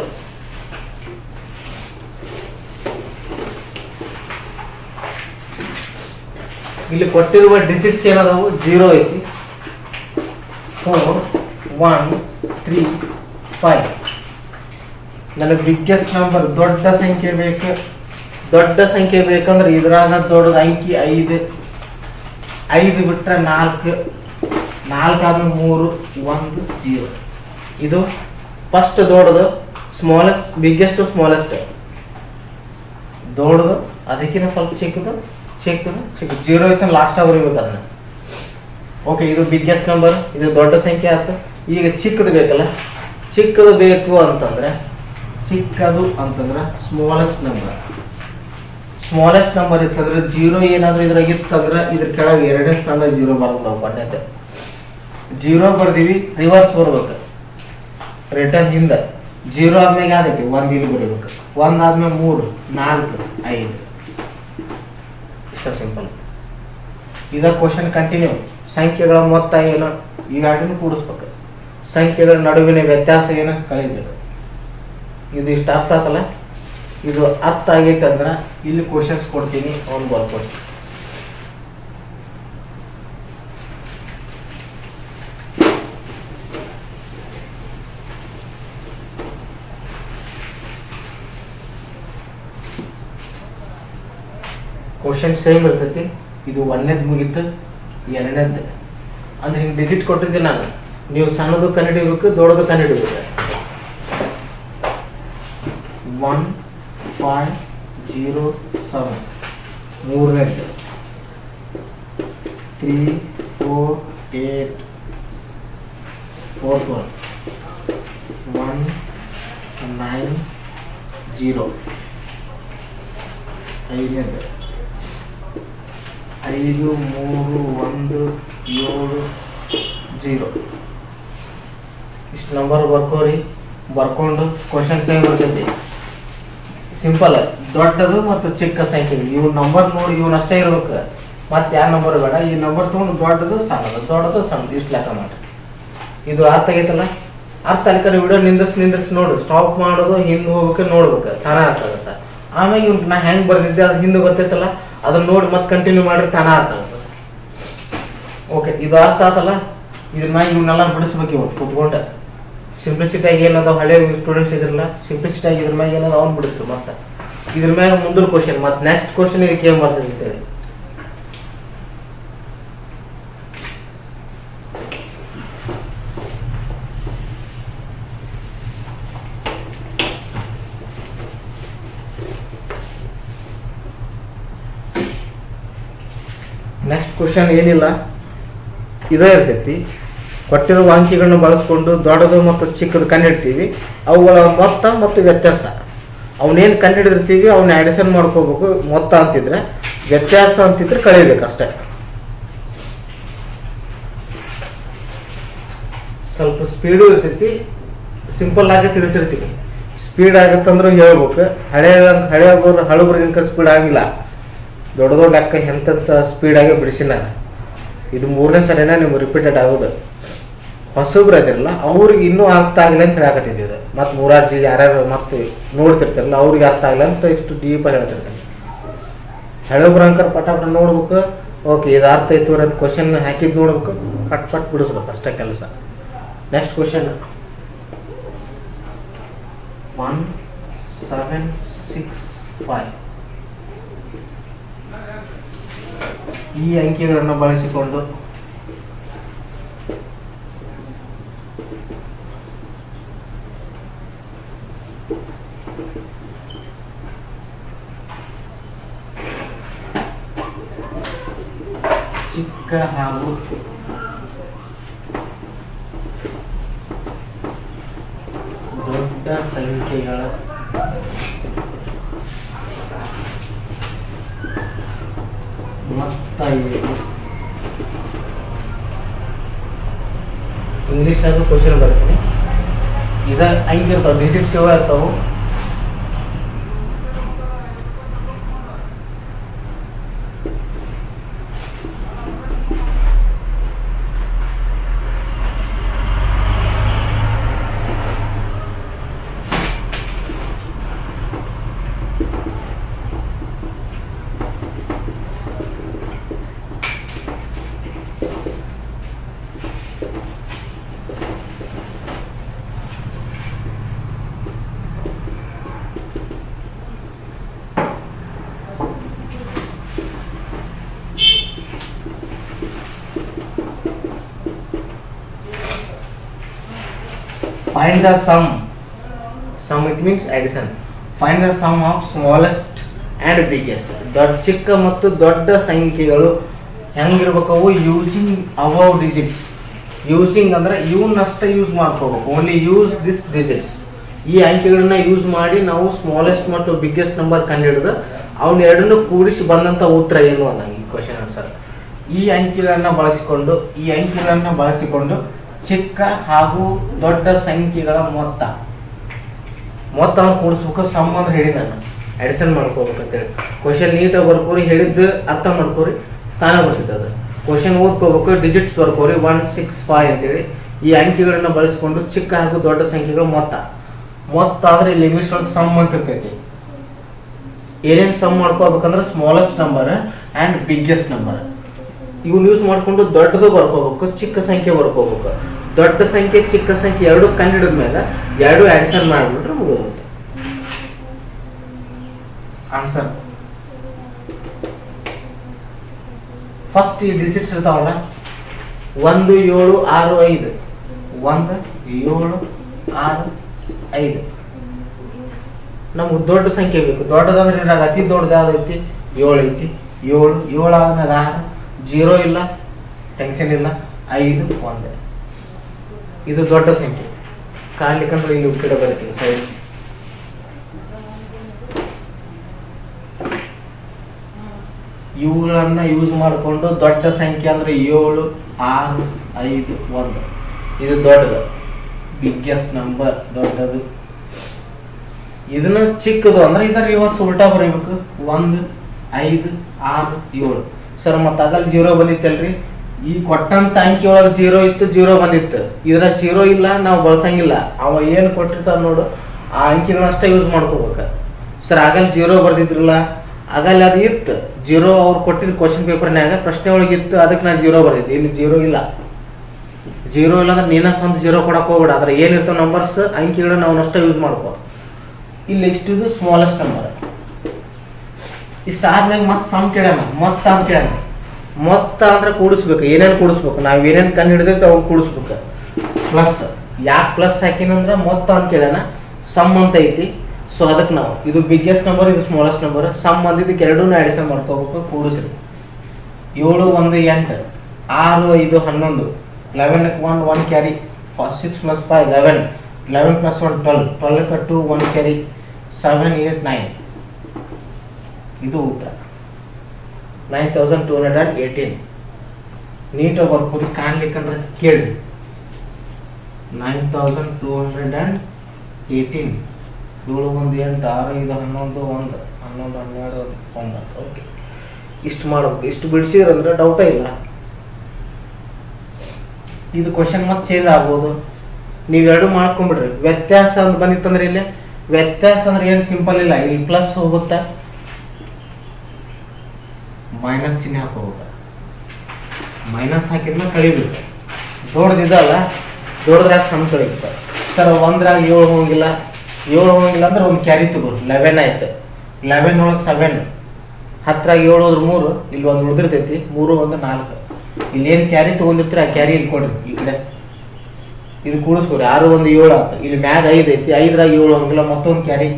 ಇಲ್ಲಿ ಕೊಟ್ಟಿರುವ ಡಿಜಿಟ್ಸ್ ಏನದಾವು ಜೀರೋ ಐತಿ ಫೋರ್ ಒನ್ ತ್ರೀ ಫೈವ್ ನನಗೆ ಬಿಗ್ಗೆಸ್ಟ್ ನಂಬರ್ ದೊಡ್ಡ ಸಂಖ್ಯೆ ಬೇಕು ದೊಡ್ಡ ಸಂಖ್ಯೆ ಬೇಕಂದ್ರೆ ಇದ್ರಾಗ ದೊಡ್ಡದು ಅಂಕಿ ಐದು ಐದು ಬಿಟ್ರೆ ನಾಲ್ಕು ನಾಲ್ಕು ಆದ್ಮೇಲೆ ಮೂರು ಒಂದು ಜೀರೋ ಇದು ಫಸ್ಟ್ ದೊಡ್ಡದು ಸ್ಮಾಲೆಸ್ಟ್ ಬಿಗ್ಗೆಸ್ಟ್ ಸ್ಮಾಲೆಸ್ಟ್ ದೊಡ್ಡದು ಅದಕ್ಕಿಂತ ಸ್ವಲ್ಪ ಚಿಕ್ಕದು ಚಿಕ್ಕದು ಚಿಕ್ಕ ಜೀರೋ ಐತೆ ಲಾಸ್ಟ್ ಬರೀಬೇಕು ಅದನ್ನ ಓಕೆ ಇದು ಬಿಗ್ಗೆಸ್ಟ್ ನಂಬರ್ ಇದು ದೊಡ್ಡ ಸಂಖ್ಯೆ ಆಯ್ತು ಈಗ ಚಿಕ್ಕದು ಬೇಕಲ್ಲ ಚಿಕ್ಕದು ಬೇಕು ಅಂತಂದ್ರೆ ಚಿಕ್ಕದು ಅಂತಂದ್ರೆ ಸ್ಮಾಲೆಸ್ಟ್ ನಂಬರ್ ಸ್ಮಾಲೆಸ್ಟ್ ನಂಬರ್ ಇತ್ತಂದ್ರೆ ಜೀರೋ ಏನಾದ್ರು ಇದ್ರಾಗ ಇತ್ತಂದ್ರೆ ಇದ್ರ ಕೆಳಗೆ ಎರಡನೇ ಸ್ಥಾನದಾಗ ಜೀರೋ ಬರೋದು ನಾವು ಪಂಡಿತ ಜೀರೋ ಬರ್ದೀವಿ ರಿವರ್ಸ್ ಬರ್ಬೇಕು ರಿಟರ್ನ್ ಹಿಂದೆ ಜೀರೋ ಆದ್ಮೇಲೆ ಯಾವ್ದೈತಿ ಒಂದ್ ಇಲ್ಲಿ ಬರೀಬೇಕು ಒಂದ್ ಆದ್ಮೇಲೆ ಮೂರು ನಾಲ್ಕು ಐದು ಇಷ್ಟ ಸಿಂಪಲ್ ಇದ ಕ್ವಶನ್ ಕಂಟಿನ್ಯೂ ಸಂಖ್ಯೆಗಳ ಮೊತ್ತ ಏನು ಇವೆರಡನ್ನು ಕೂಡಿಸ್ಬೇಕು ಸಂಖ್ಯೆಗಳ ನಡುವಿನ ವ್ಯತ್ಯಾಸ ಏನು ಕಲಿಬೇಕು ಇದು ಇಷ್ಟ ಅರ್ಥ ಆತಲ್ಲ ಇದು ಅರ್ಥ ಆಗೈತೆ ಅಂದ್ರೆ ಇಲ್ಲಿ ಕ್ವಶನ್ಸ್ ಕೊಡ್ತೀನಿ ಅವ್ನು ಬರ್ಕೊಡ್ತೀನಿ ಕ್ವಶನ್ ಸೇಮ್ ಇರ್ತೈತಿ ಇದು ಒಂದನೇದು ಮುಗೀತು ಎರಡನೇದ್ದು ಅಂದ್ರೆ ಹಿಂಗೆ ಡಿಜಿಟ್ ಕೊಟ್ಟಿದ್ದೆ ನಾನು ನೀವು ಸಣ್ಣದು ಕಂಡಿಡಿಬೇಕು ದೊಡ್ಡದು ಕಂಡಿಡಿಬೇಕು ಒನ್ ಫೈವ್ ಜೀರೋ ಸೆವೆನ್ ಮೂರನೇದು three four eight fourth one one nine zero ಐದನೇದು ಐದು ಮೂರು ಒಂದು ಏಳು ಜೀರೋ ಇಷ್ಟು ನಂಬರ್ ಬರ್ಕೋರಿ ಬರ್ಕೊಂಡು ಕ್ವಶನ್ ಸೇಮ್ ಬರ್ತೈತಿ ಸಿಂಪಲ್ ದೊಡ್ಡದು ಮತ್ತು ಚಿಕ್ಕ ಸಂಖ್ಯೆಗಳು ಇವ್ ನಂಬರ್ ನೋಡಿ ಇವನ್ ಅಷ್ಟೇ ಇರ್ಬೇಕು ಮತ್ತೆ ಯಾವ ನಂಬರ್ ಬೇಡ ಈ ನಂಬರ್ ತಗೊಂಡು ದೊಡ್ಡದು ಸಣ್ಣದು ದೊಡ್ಡದು ಸಣ್ಣದು ಇಷ್ಟು ಲೆಕ್ಕ ಮಾಡಿ ಇದು ಅರ್ಥ ಆಗೈತಲ್ಲ ಅರ್ಥ ಅಲ್ಲಿಕರೆ ವಿಡಿಯೋ ನಿಂದಿಸ್ ನಿಂದಿಸ್ ನೋಡು ಸ್ಟಾಪ್ ಮಾಡೋದು ಹಿಂದೆ ಹೋಗ್ಬೇಕು ನೋಡ್ಬೇಕು ತಾನ ಅರ್ಥ ಆಗುತ್ತೆ ಆಮೇಲೆ ಇವ್ನ ನಾ ಹೆಂಗ್ ಬರ್ದಿದ್ದೆ ಅದು ಹಿಂದೆ ಬರ್ತೈತಲ್ಲ ಅದನ್ನ ನೋಡಿ ಮತ್ತೆ ಕಂಟಿನ್ಯೂ ಮಾಡಿದ್ರೆ ತಾನ ಅರ್ಥ ಆಗುತ್ತೆ ಓಕೆ ಇದು ಅರ್ಥ ಆತಲ್ಲ ಇದನ್ನ ಇವನ್ನೆಲ್ಲ ಬಿಡಿಸ್ಬೇಕು ಇವತ್ತು ಕುತ್ಕೊಂಡು ಸಿಂಪ್ಲಿಸಿಟಿಯಾಗಿ ಏನದ ಹಳೆ ಸ್ಟೂಡೆಂಟ್ಸ್ ಇದ್ರಲ್ಲ ಸಿಂಪ್ಲಿಸಿಟಿಯಾಗಿ ಇದ್ರ ಮ್ಯಾಗ ಏನದ ಅವ್ನು ಬಿಡಿಸ್ತು ಮತ್ತೆ ಇದ್ರ ಮ್ಯಾಗ ಮುಂದಿನ ಕ್ವಶನ್ ಮತ್ತೆ ನೆಕ್ಸ್ಟ್ ಕ್ವಶನ್ ಇದಕ್ಕೆ ಏನ್ ಬರ್ತದೆ ಅಂತೇಳಿ ನೆಕ್ಸ್ಟ್ ಕ್ವಶನ್ ಏನಿಲ್ಲ ಇದೇ ಇರ್ತೈತಿ ಕೊಟ್ಟಿರುವ ಅಂಕಿಗಳನ್ನ ಬಳಸ್ಕೊಂಡು ದೊಡ್ಡದು ಮತ್ತು ಚಿಕ್ಕದು ಕಂಡಿಡ್ತೀವಿ ಅವುಗಳ ಮೊತ್ತ ಮತ್ತು ವ್ಯತ್ಯಾಸ ಅವನೇನು ಕಂಡಿಡಿದಿರ್ತೀವಿ ಅವನ್ನ ಅಡಿಷನ್ ಮಾಡ್ಕೋಬೇಕು ಮೊತ್ತ ಅಂತಿದ್ರೆ ವ್ಯತ್ಯಾಸ ಅಂತಿದ್ರೆ ಕಳಿಬೇಕು ಅಷ್ಟೇ ಸ್ವಲ್ಪ ಸ್ಪೀಡು ಇರ್ತೈತಿ ಸಿಂಪಲ್ ಆಗಿ ತಿಳಿಸಿರ್ತೀವಿ ಸ್ಪೀಡ್ ಆಗತ್ತಂದ್ರೆ ಹೇಳ್ಬೇಕು ಹಳೆ ಹಳೆ ಹಳಬ್ರಿಗಿಂತ ಸ್ಪೀಡ್ ಆಗಿಲ್ಲ ದೊಡ್ಡ ದೊಡ್ಡ ಅಕ್ಕ ಎಂತೆಂಥ ಸ್ಪೀಡಾಗಿ ಬಿಡಿಸಿನ ಇದು ಮೂರನೇ ಸರಿನ ನಿಮ್ಗೆ ರಿಪೀಟೆಡ್ ಆಗೋದು ಹೊಸಬ್ರು ಅದಿರಲ್ಲ ಅವ್ರಿಗೆ ಇನ್ನೂ ಅರ್ಥ ಆಗಲಿ ಅಂತ ಹೇಳಕತ್ತಿದ್ದೆ ಇದು ಮತ್ತು ಮೂರಾರ್ಜಿ ಯಾರ್ಯಾರು ಮತ್ತೆ ನೋಡ್ತಿರ್ತಾರಲ್ಲ ಅವ್ರಿಗೆ ಅರ್ಥ ಆಗಲಿ ಅಂತ ಇಷ್ಟು ಡೀಪಾಗಿ ಹೇಳ್ತಿರ್ತಾನೆ ಹಳಬ್ರು ಅಂಕರ್ ಪಟ ಪಟ ನೋಡ್ಬೇಕು ಓಕೆ ಇದು ಅರ್ಥ ಐತು ಅಂತ ಕ್ವಶನ್ ಹಾಕಿದ್ ನೋಡ್ಬೇಕು ಪಟ್ ಪಟ್ ಬಿಡಿಸ್ಬೇಕು ಅಷ್ಟೇ ಕೆಲಸ next question one seven six five ಈ ಅಂಕಿಗಳನ್ನು ಬಳಸಿಕೊಂಡು ಚಿಕ್ಕ ಹಾಗೂ ದೊಡ್ಡ ಸಂಖ್ಯೆಗಳ ಮೊತ್ತ ಏನು ಇಂಗ್ಲೀಷ್ನಾಗೂ ಕ್ವಶನ್ ಬರ್ತೀನಿ ಇದ ಹಂಗಿರ್ತಾವ ಡಿಜಿಟ್ಸ್ ಇವ ಇರ್ತಾವು find the sum sum it means addition find the sum of smallest and biggest ದೊಡ್ಡ ಚಿಕ್ಕ ಮತ್ತು ದೊಡ್ಡ ಸಂಖ್ಯೆಗಳು ಹೆಂಗಿರ್ಬೇಕವು ಯೂಸಿಂಗ್ ಅಬೌವ್ ಡಿಜಿಟ್ಸ್ ಯೂಸಿಂಗ್ ಅಂದ್ರೆ ಇವನ್ನಷ್ಟೇ ಯೂಸ್ ಮಾಡ್ಕೋಬೇಕು ಓನ್ಲಿ ಯೂಸ್ ದಿಸ್ ಡಿಜಿಟ್ಸ್ ಈ ಅಂಕೆಗಳನ್ನ ಯೂಸ್ ಮಾಡಿ ನಾವು ಸ್ಮಾಲೆಸ್ಟ್ ಮತ್ತು ಬಿಗ್ಗೆಸ್ಟ್ ನಂಬರ್ ಕಂಡುಹಿಡಿದು ಅವನ್ನ ಎರಡನ್ನು ಕೂಡಿಸಿ ಬಂದಂತ ಉತ್ತರ ಏನು ಅನ್ನೋ ಈ ಕ್ವಶನ್ ಆನ್ಸರ್ ಈ ಅಂಕಿಗಳನ್ನ ಬಳಸಿಕೊಂಡು ಈ ಅಂಕಿಗಳನ್ನ ಬಳಸಿಕೊಂಡು ಚಿಕ್ಕ ಹಾಗೂ ದೊಡ್ಡ ಸಂಖ್ಯೆಗಳ ಮೊತ್ತ ಮೊತ್ತವನ್ನು ಕೂಡಿಸ್ಬೇಕು ಸಂಬಂಧ ಹೇಳಿ ನಾನು ಅಡಿಷನ್ ಮಾಡ್ಕೋಬೇಕು ಅಂತೇಳಿ ಕ್ವಶನ್ ನೀಟಾಗಿ ಬರ್ಕೋರಿ ಹೇಳಿದ್ದು ಅರ್ಥ ಮಾಡ್ಕೋರಿ ತಾನೇ ಬರ್ತಿದ್ದೆ ಅದು ಕ್ವಶನ್ ಓದ್ಕೋಬೇಕು ಡಿಜಿಟ್ಸ್ ಬರ್ಕೋರಿ ಒನ್ ಸಿಕ್ಸ್ ಫೈವ್ ಅಂತೇಳಿ ಈ ಅಂಕಿಗಳನ್ನ ಬಳಸಿಕೊಂಡು ಚಿಕ್ಕ ಹಾಗೂ ದೊಡ್ಡ ಸಂಖ್ಯೆಗಳ ಮೊತ್ತ ಮೊತ್ತ ಆದ್ರೆ ಇಲ್ಲಿ ಇಂಗ್ಲಿಷ್ ಒಳಗೆ ಸಮ್ ಅಂತ ಇರ್ತೈತಿ ಏನೇನು ಸಮ್ ಮಾಡ್ಕೋಬೇಕಂದ್ರೆ smallest number and biggest number ಇವ್ನ ಯೂಸ್ ಮಾಡ್ಕೊಂಡು ದೊಡ್ಡದು ಬರ್ಕೋಬೇಕು ಚಿಕ್ಕ ಸಂಖ್ಯೆ ಬರ್ಕೋಬೇಕು ದೊಡ್ಡ ಸಂಖ್ಯೆ ಚಿಕ್ಕ ಸಂಖ್ಯೆ ಎರಡು ಕಂಡಿಡಿದ ಮೇಲೆ ಎರಡು ಆನ್ಸರ್ ಮಾಡಿಬಿಟ್ರೆ ಮುಗಿದೋಗುತ್ತೆ ಆನ್ಸರ್ ಫಸ್ಟ್ ಈ ಡಿಜಿಟ್ಸ್ ಇರ್ತಾವಲ್ಲ ಒಂದು ಏಳು ಆರು ಐದು ಒಂದು ಏಳು ಆರು ಐದು ನಮ್ಗೆ ದೊಡ್ಡ ಸಂಖ್ಯೆ ಬೇಕು ದೊಡ್ಡದಂದ್ರೆ ಇದ್ರಾಗ ಅತಿ ದೊಡ್ಡದು ಯಾವ್ದು ಐತಿ ಏಳು ಐತಿ ಏಳು ಏಳು ಆದ್ಮೇಲೆ ಆರು ಜೀರೋ ಇಲ್ಲ ಟೆನ್ಷನ್ ಇಲ್ಲ ಐದು ಒಂದು ಇದು ದೊಡ್ಡ ಸಂಖ್ಯೆ ಕಾಣ್ಲಿಕ್ಕಂದ್ರೆ ಇಲ್ಲಿ ಈ ಕಡೆ ಬರ್ತೀವಿ ಸೈಡ್ ಇವುಗಳನ್ನ ಯೂಸ್ ಮಾಡಿಕೊಂಡು ದೊಡ್ಡ ಸಂಖ್ಯೆ ಅಂದ್ರೆ ಏಳು ಆರು ಐದು ಒಂದು ಇದು ದೊಡ್ಡದು ಬಿಗ್ಗೆಸ್ಟ್ ನಂಬರ್ ದೊಡ್ಡದು ಇದನ್ನ ಚಿಕ್ಕದು ಅಂದ್ರೆ ಇದರ ರಿವರ್ಸ್ ಉಲ್ಟಾ ಬರೀಬೇಕು ಒಂದು ಐದು ಆರು ಏಳು ಸರ್ ಮತ್ತೆ ಅದ್ರಲ್ಲಿ ಜೀರೋ ಬಂದಿತ್ತಲ್ರಿ ಈ ಕೊಟ್ಟಂತ ಅಂಕಿ ಒಳಗೆ ಜೀರೋ ಇತ್ತು ಜೀರೋ ಬಂದಿತ್ತು ಇದ್ರಾಗ ಜೀರೋ ಇಲ್ಲ ನಾವು ಬಳಸಂಗಿಲ್ಲ ಅವ ಏನು ಕೊಟ್ಟಿರ್ತಾನ ನೋಡು ಆ ಅಂಕಿಗಳನ್ನಷ್ಟೇ ಯೂಸ್ ಮಾಡ್ಕೋಬೇಕು ಸರ್ ಆಗಲ್ಲಿ ಜೀರೋ ಬರ್ದಿದ್ರಲ್ಲ ಆಗಲ್ಲಿ ಅದು ಇತ್ತು ಜೀರೋ ಅವ್ರು ಕೊಟ್ಟಿದ್ದ ಕ್ವಶನ್ ಪೇಪರ್ನ್ಯಾಗ ಪ್ರಶ್ನೆ ಒಳಗೆ ಇತ್ತು ಅದಕ್ಕೆ ನಾನು ಜೀರೋ ಬರ್ದಿದ್ದೆ ಇಲ್ಲಿ ಜೀರೋ ಇಲ್ಲ ಜೀರೋ ಇಲ್ಲ ಅಂದ್ರೆ ನೀನ ಸ್ವಂತ ಜೀರೋ ಕೊಡಕ್ ಹೋಗ್ಬೇಡ ಅದ್ರ ಏನಿರ್ತಾವ ನಂಬರ್ಸ್ ಅಂಕಿಗಳನ್ನ ಅವನಷ್ಟೇ ಯೂಸ್ ಮಾಡ್ಕೋ ಇಲ್ಲಿ ಇಷ್ಟಿದು ಸ್ಮಾಲೆಸ್ಟ್ ನಂಬರ್ ಇಷ್ಟ ಆದ್ಮೇಲೆ ಮತ್ತೆ ಸಮ್ ಕೇಳೋಣ ಮೊತ್ತ ಅಂತ ಕೇಳೋಣ ಮೊತ್ತ ಅಂದ್ರೆ ಕೂಡಿಸ್ಬೇಕು ಏನೇನು ಕೂಡಿಸ್ಬೇಕು ನಾವು ಏನೇನು ಕಂಡು ಹಿಡಿದೈತೆ ಅವ್ನು ಕೂಡಿಸ್ಬೇಕು ಪ್ಲಸ್ ಯಾಕೆ ಪ್ಲಸ್ ಹಾಕಿನಂದ್ರೆ ಮೊತ್ತ ಅಂತ ಕೇಳೋಣ ಸಮ್ ಅಂತ ಐತಿ ಸೊ ಅದಕ್ಕೆ ನಾವು ಇದು ಬಿಗ್ಗೆಸ್ಟ್ ನಂಬರ್ ಇದು ಸ್ಮಾಲೆಸ್ಟ್ ನಂಬರ್ ಸಮ್ ಅಂದಿದ್ದಕ್ಕೆ ಎರಡೂ ಅಡಿಷನ್ ಮಾಡ್ಕೋಬೇಕು ಕೂಡಿಸ್ರಿ ಏಳು ಒಂದು ಎಂಟು ಆರು ಐದು ಹನ್ನೊಂದು eleven one one carry six plus five eleven eleven plus one twelve twelve two one carry seven eight nine ಇದು ಉತ್ತರ nine thousand two hundred and eighteen ನೀಟಾಗಿ ಬರ್ಕೊಡಿ ಕಾಣ್ಲಿಕ್ಕಂದ್ರೆ ಕೇಳಿ nine thousand two hundred and eighteen ಏಳು ಒಂದು ಎಂಟು ಆರು ಐದು ಹನ್ನೊಂದು ಒಂದು ಹನ್ನೊಂದು ಹನ್ನೆರಡು ಒಂಬತ್ತು ಓಕೆ ಇಷ್ಟು ಮಾಡ್ಬೇಕು ಇಷ್ಟು ಬಿಡಿಸಿದ್ರಂದ್ರೆ ಡೌಟೇ ಇಲ್ಲ ಇದು ಕ್ವಶನ್ ಮತ್ತೆ ಚೇಂಜ್ ಆಗ್ಬೋದು ನೀವೆರಡು ಮಾಡ್ಕೊಂಡ್ಬಿಡ್ರಿ ವ್ಯತ್ಯಾಸ ಅಂತ ಬಂದಿತ್ತಂದ್ರೆ ಇಲ್ಲಿ ವ್ಯತ್ಯಾಸ ಅಂದ್ರೆ ಏನು ಸಿಂಪಲ್ ಇಲ್ಲ ಇಲ್ಲಿ ಪ್ಲಸ್ ಹೋಗುತ್ತಾ ಮೈನಸ್ ಚಿಹ್ನೆ ಹಾಕೋಬೇಕು ಮೈನಸ್ ಹಾಕಿದ್ಮೇಲೆ ಕಳಿಬೇಕು ದೊಡ್ಡದಿದಲ್ಲ ದೊಡ್ಡದ್ರಾಗ ಸಮ ಕಳಿಬೇಕು ಸರ್ ಒಂದ್ರಾಗ ಏಳು ಹೋಗಿಲ್ಲ ಏಳು ಹೋಗಿಲ್ಲ ಅಂದ್ರೆ ಒಂದು ಕ್ಯಾರಿ ತಗೋ ಲೆವೆನ್ ಆಯ್ತು ಲೆವೆನ್ ಒಳಗೆ ಸೆವೆನ್ ಹತ್ತರಾಗ ಏಳು ಹೋದ್ರೆ ಮೂರು ಇಲ್ಲಿ ಒಂದು ಉಳಿದಿರ್ತೈತಿ ಮೂರು ಒಂದು ನಾಲ್ಕು ಇಲ್ಲಿ ಏನು ಕ್ಯಾರಿ ತೊಗೊಂಡಿರ್ತೀರ ಆ ಕ್ಯಾರಿ ಇಲ್ಲಿ ಕೊಡ್ರಿ ಈ ಕಡೆ ಇದು ಕೂಡಿಸ್ಕೊರಿ ಆರು ಒಂದು ಏಳು ಆಯ್ತು ಇಲ್ಲಿ ಮ್ಯಾಗ ಐದು ಐತಿ ಐದರಾಗ ಏಳು ಹೋಗಿಲ್ಲ ಮತ್ತೊಂದು ಕ್ಯಾರಿ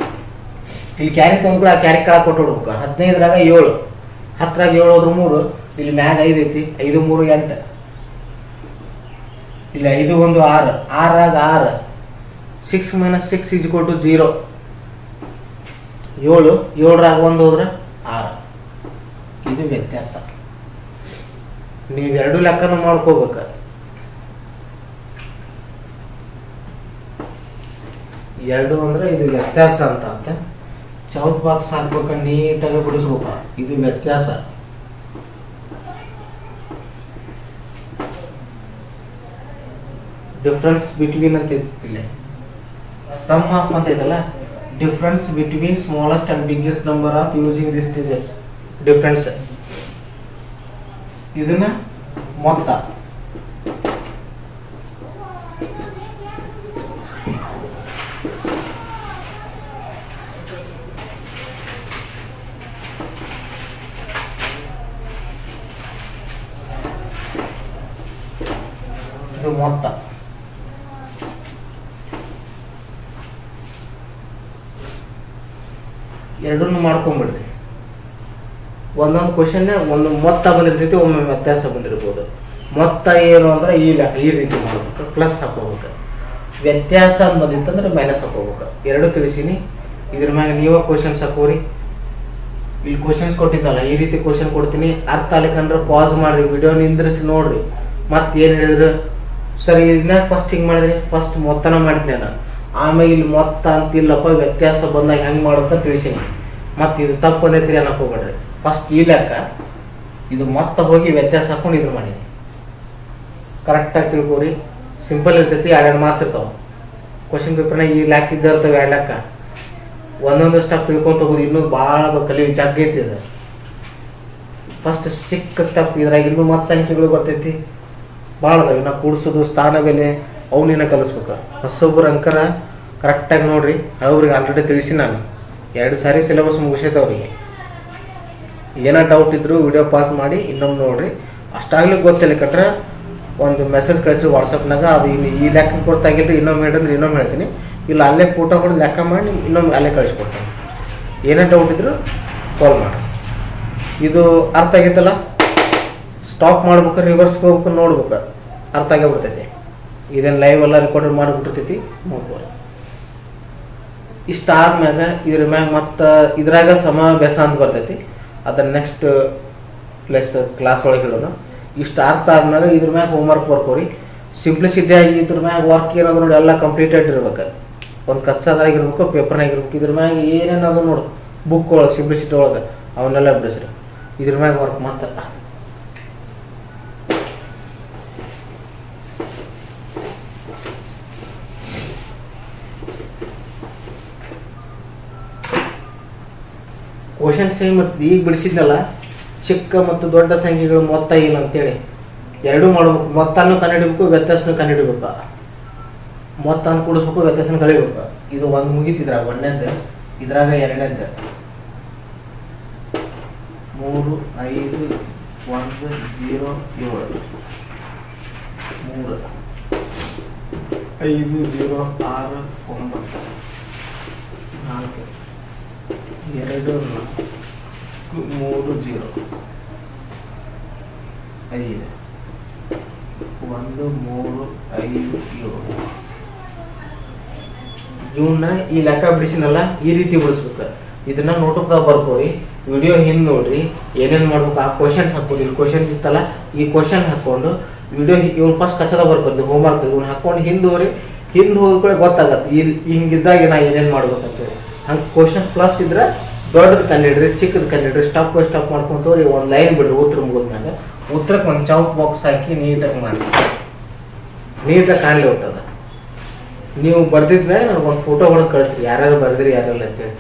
ಇಲ್ಲಿ ಕ್ಯಾರಿ ತೊಗೊಂಡ್ಬಿಟ್ಟು ಆ ಕ್ಯಾರಿ ಕೆಳಗೆ ಕೊಟ್ಟು ಬಿಡ್ಬೇಕು ಹದಿನೈದರಾಗ ಏಳು ಹತ್ತರಾಗ ಏಳು ಹೋದ್ರೆ ಮೂರು ಇಲ್ಲಿ ಮ್ಯಾಗ ಐದು ಐತಿ ಐದು ಮೂರು ಎಂಟು ಇಲ್ಲಿ ಐದು ಒಂದು ಆರು ಆರಾಗ ಆರು six minus six is to zero ಏಳು ಏಳರಾಗ ಒಂದು ಹೋದ್ರೆ ಆರು ಇದು ವ್ಯತ್ಯಾಸ ನೀವೆರಡು ಲೆಕ್ಕನ ಮಾಡ್ಕೋಬೇಕು ಎರಡು ಅಂದ್ರೆ ಇದು ವ್ಯತ್ಯಾಸ ಅಂತ ಅಂತ ಚೌತ್ ಬಾಕ್ಸ್ ಹಾಕ್ಬೇಕು ನೀಟಾಗಿ ಬಿಡಿಸ್ಬೇಕು ಇದು ವ್ಯತ್ಯಾಸ ಡಿಫ್ರೆನ್ಸ್ ಬಿಟ್ವೀನ್ ಅಂತ ಇಲ್ಲ ಸಮ್ ಆಫ್ ಅಂತ ಇದಲ್ಲ difference between smallest and biggest number of using this digits difference ಇದನ್ನ ಮೊತ್ತ ಇದು ಮೊತ್ತ ಎರಡನ್ನು ಮಾಡ್ಕೊಂಡ್ಬಿಡ್ರಿ ಒಂದೊಂದು ಕ್ವಶನ್ ಒಂದು ಮೊತ್ತ ಬಂದಿರ್ತೈತಿ ಒಮ್ಮೆ ವ್ಯತ್ಯಾಸ ಬಂದಿರ್ಬೋದು ಮೊತ್ತ ಏನು ಅಂದ್ರೆ ಈ ಲೆಕ್ಕ ಈ ರೀತಿ ಮಾಡ್ಬೇಕು ಪ್ಲಸ್ ಹಾಕೋಬೇಕು ವ್ಯತ್ಯಾಸ ಅಂತ ಬಂದಿತ್ತಂದ್ರೆ ಮೈನಸ್ ಹಾಕೋಬೇಕು ಎರಡು ತಿಳಿಸೀನಿ ಇದ್ರ ಮ್ಯಾಗ ನೀವ ಕ್ವಶನ್ಸ್ ಹಾಕೋರಿ ಇಲ್ಲಿ ಕ್ವಶನ್ಸ್ ಕೊಟ್ಟಿದ್ದಲ್ಲ ಈ ರೀತಿ ಕ್ವಶನ್ ಕೊಡ್ತೀನಿ ಅರ್ಥ ಆಗ್ಲಿಕ್ಕಂದ್ರೆ ಪಾಸ್ ಮಾಡ್ರಿ ವಿಡಿಯೋ ನಿಂದ್ರಿಸಿ ನೋಡ್ರಿ ಮತ್ತೆ ಏನು ಹೇಳಿದ್ರು ಸರ್ ಇದನ್ನ ಫಸ್ಟ್ ಹಿಂಗೆ ಮಾಡಿದ್ರಿ ಫಸ್ಟ್ ಮೊತ್ತನ ಮಾಡಿದ್ದೆ ನಾನು ಆಮೇಲೆ ಇಲ್ಲಿ ಮೊತ್ತ ಅಂತಿಲ್ಲಪ್ಪ ವ್ಯತ್ಯಾಸ ಬಂದಾಗ ಹೆಂಗೆ ಮಾಡೋದು ತಿಳಿಸೀನಿ ಮತ್ತೆ ಇದು ತಪ್ಪು ಬಂದೈತ್ರಿ ಅನ್ನಕ್ಕೆ ಹೋಗ್ಬೇಡ್ರಿ ಫಸ್ಟ್ ಈ ಲೆಕ್ಕ ಇದು ಮೊತ್ತ ಹೋಗಿ ವ್ಯತ್ಯಾಸ ಹಾಕೊಂಡು ಇದು ಮಾಡೀನಿ ಕರೆಕ್ಟಾಗಿ ತಿಳ್ಕೊರಿ ಸಿಂಪಲ್ ಇರ್ತೈತಿ ಎರಡೆರಡು ಮಾರ್ಕ್ಸ್ ಇರ್ತಾವ ಕ್ವಶನ್ ಪೇಪರ್ನಾಗ ಈ ಲೆಕ್ಕ ಇದ್ದ ಇರ್ತಾವೆ ಎರಡು ಲೆಕ್ಕ ಒಂದೊಂದು ಸ್ಟೆಪ್ ತಿಳ್ಕೊಂತ ಹೋಗೋದು ಇನ್ನೂ ಭಾಳ ಕಲಿ ಜಗ್ ಐತಿ ಇದು ಫಸ್ಟ್ ಚಿಕ್ಕ ಸ್ಟೆಪ್ ಇದ್ರಾಗ ಇನ್ನೂ ಮತ್ತೆ ಸಂಖ್ಯೆಗಳು ಬರ್ತೈತಿ ಭಾಳ ಅದಾವೆ ನಾ ಕೂಡಿಸೋದು ಸ್ಥಾನ ಬೆಲೆ ಅವನಿನ ಕಲಿಸ್ಬೇಕು ಹೊಸೊಬ್ಬರು ಅಂಕರ ಕರೆಕ್ಟಾಗಿ ನೋಡ್ರಿ ಅವ್ರಿಗೆ ಆಲ್ರೆಡಿ ತಿಳಿಸಿ ನಾನು ಎರಡು ಸಾರಿ ಸಿಲೆಬಸ್ ಮುಗಿಸೈತೆ ಅವರಿಗೆ ಏನೋ ಡೌಟ್ ಇದ್ರು ವಿಡಿಯೋ ಪಾಸ್ ಮಾಡಿ ಇನ್ನೊಮ್ಮೆ ನೋಡ್ರಿ ಅಷ್ಟಾಗ್ಲಿಕ್ಕೆ ಗೊತ್ತಿಲ್ಲ ಕಟ್ರೆ ಒಂದು ಮೆಸೇಜ್ ಕಳಿಸ್ರಿ ವಾಟ್ಸಪ್ನಾಗ ಅದು ಇಲ್ಲಿ ಈ ಲೆಕ್ಕ ಕೊಡ್ತಾಗಿಲ್ರಿ ಇನ್ನೊಮ್ಮೆ ಹೇಳಿದ್ರೆ ಇನ್ನೊಮ್ಮೆ ಹೇಳ್ತೀನಿ ಇಲ್ಲ ಅಲ್ಲೇ ಫೋಟೋ ಕೊಟ್ಟು ಲೆಕ್ಕ ಮಾಡಿ ಇನ್ನೊಮ್ಮೆ ಅಲ್ಲೇ ಕಳಿಸ್ಕೊಡ್ತೀನಿ ಏನೇ ಡೌಟ್ ಇದ್ರು ಕಾಲ್ ಮಾಡಿ ಇದು ಅರ್ಥ ಆಗೈತಲ್ಲ ಸ್ಟಾಪ್ ಮಾಡ್ಬೇಕು ರಿವರ್ಸ್ ಹೋಗ್ಬೇಕು ನೋಡ್ಬೇಕು ಅರ್ಥ ಆಗೇ ಬಿಡ್ತೈತಿ ಇದನ್ನು ಲೈವ್ ಎಲ್ಲ ರೆಕಾರ್ಡ್ ಮಾಡಿಬಿಟ್ಟಿರ್ತೈತಿ ನೋಡ್ಬೋದು ಇಷ್ಟ ಆದ್ಮ್ಯಾಗ ಇದ್ರ ಮ್ಯಾಗ ಮತ್ತು ಇದ್ರಾಗ ಸಮಾಭ್ಯಾಸ ಅಂತ ಬರ್ತೈತಿ ಅದನ್ನ ನೆಕ್ಸ್ಟ್ ಪ್ಲಸ್ ಕ್ಲಾಸ್ ಒಳಗೆ ಹೇಳೋಣ ಇಷ್ಟು ಅರ್ಥ ಆದ್ಮೇಲೆ ಇದ್ರ ಮ್ಯಾಗ ಹೋಮ್ವರ್ಕ್ ಬರ್ಕೋರಿ ಸಿಂಪ್ಲಿಸಿಟಿ ಆಗಿ ಇದ್ರ ಮ್ಯಾಗ ವರ್ಕ್ ಏನದ ನೋಡಿ ಎಲ್ಲ ಕಂಪ್ಲೀಟೆಡ್ ಇರ್ಬೇಕು ಒಂದು ಕಚ್ಚದಾಗಿರ್ಬೇಕು ಪೇಪರ್ನಾಗ ಇರ್ಬೇಕು ಇದ್ರ ಮ್ಯಾಗ ಏನೇನು ಅದು ನೋಡು ಬುಕ್ ಒಳಗೆ ಸಿಂಪ್ಲಿಸಿಟಿ ಒಳಗೆ ಅವನ್ನೆಲ್ಲ ಬಿಡಿಸ್ರಿ ಇದ್ರ ಮ್ಯಾಗ ವರ್ಕ್ ಮತ್ತೆ ಕ್ವಶನ್ ಸೇಮ್ ಇರ್ತದೆ ಈಗ ಬಿಡಿಸಿದ್ನಲ್ಲ ಚಿಕ್ಕ ಮತ್ತು ದೊಡ್ಡ ಸಂಖ್ಯೆಗಳು ಮೊತ್ತ ಏನು ಅಂತೇಳಿ ಎರಡೂ ಮಾಡ್ಬೇಕು ಮೊತ್ತನೂ ಕಂಡುಹಿಡಬೇಕು ವ್ಯತ್ಯಾಸನೂ ಕಂಡುಹಿಡಬೇಕು ಮೊತ್ತನ ಕೂಡಿಸ್ಬೇಕು ವ್ಯತ್ಯಾಸನ ಕಳಿಬೇಕು ಇದು ಒಂದು ಮುಗಿತಿದ್ರ ಒಂದನೇದ್ದು ಇದ್ರಾಗ ಎರಡನೇದ್ದು ಮೂರು ಐದು ಒಂದು ಜೀರೋ ಏಳು ಮೂರು ಐದು ಜೀರೋ ಆರು ಒಂಬತ್ತು ನಾಲ್ಕು ಎರಡು ನಾಲ್ಕು ಮೂರು ಜೀರೋ ಐದು ಒಂದು ಮೂರು ಐದು ಏಳು ಇವನ್ನ ಈ ಲೆಕ್ಕ ಬಿಡಿಸಿನಲ್ಲ ಈ ರೀತಿ ಬಿಡಿಸ್ಬೇಕು ಇದನ್ನ ನೋಟುದಾಗ ಬರ್ಕೋರಿ ವಿಡಿಯೋ ಹಿಂದ್ ನೋಡ್ರಿ ಏನೇನ್ ಮಾಡ್ಬೇಕು ಆ ಕ್ವಶನ್ ಹಾಕೋರಿ ಇಲ್ಲಿ ಕ್ವಶನ್ ಇತ್ತಲ್ಲ ಈ ಕ್ವಶನ್ ಹಾಕೊಂಡು ವಿಡಿಯೋ ಇವ್ನು ಫಸ್ಟ್ ಕಚ್ಚದ ಬರ್ಬೋದು ಹೋಮ್ವರ್ಕ್ ಇವ್ನ ಹಾಕೊಂಡು ಹಿಂದ್ ಹೋಗ್ರಿ ಹಿಂದ್ ಹೋದ್ಕೊಳ್ಳೆ ಗೊತ್ತಾಗತ್ತೆ ಈ ಹಿಂಗಿದ್ದಾಗ ನಾ ಏನೇನ್ ಮಾಡ್ಬೇಕಂತೇಳಿ ಹಂಗೆ ಕ್ವಶನ್ ಪ್ಲಸ್ ಇದ್ರೆ ದೊಡ್ಡದು ಕಂಡಿಡ್ರಿ ಚಿಕ್ಕದು ಕಂಡಿಡ್ರಿ ಸ್ಟಪ್ ಬೈ ಸ್ಟಪ್ ಮಾಡ್ಕೊಂತ ಹೋಗ್ರಿ ಒಂದು ಲೈನ್ ಬಿಡ್ರಿ ಉತ್ತರ ಮುಗಿದ್ಮ್ಯಾಗ ಉತ್ತರಕ್ಕೆ ಒಂದು ಚೌಕ್ ಬಾಕ್ಸ್ ಹಾಕಿ ನೀಟಾಗಿ ಮಾಡಿ ನೀಟಾಗಿ ಕಾಣಲಿ ಹೊಟ್ಟದ ನೀವು ಬರ್ದಿದ್ಮೇಲೆ ನನಗೆ ಒಂದು ಫೋಟೋ ಹೊಡೆದು ಕಳಿಸ್ರಿ ಯಾರ್ಯಾರು ಬರ್ದಿರಿ ಯಾರೆಲ್ಲ ಅಂತೇಳಿ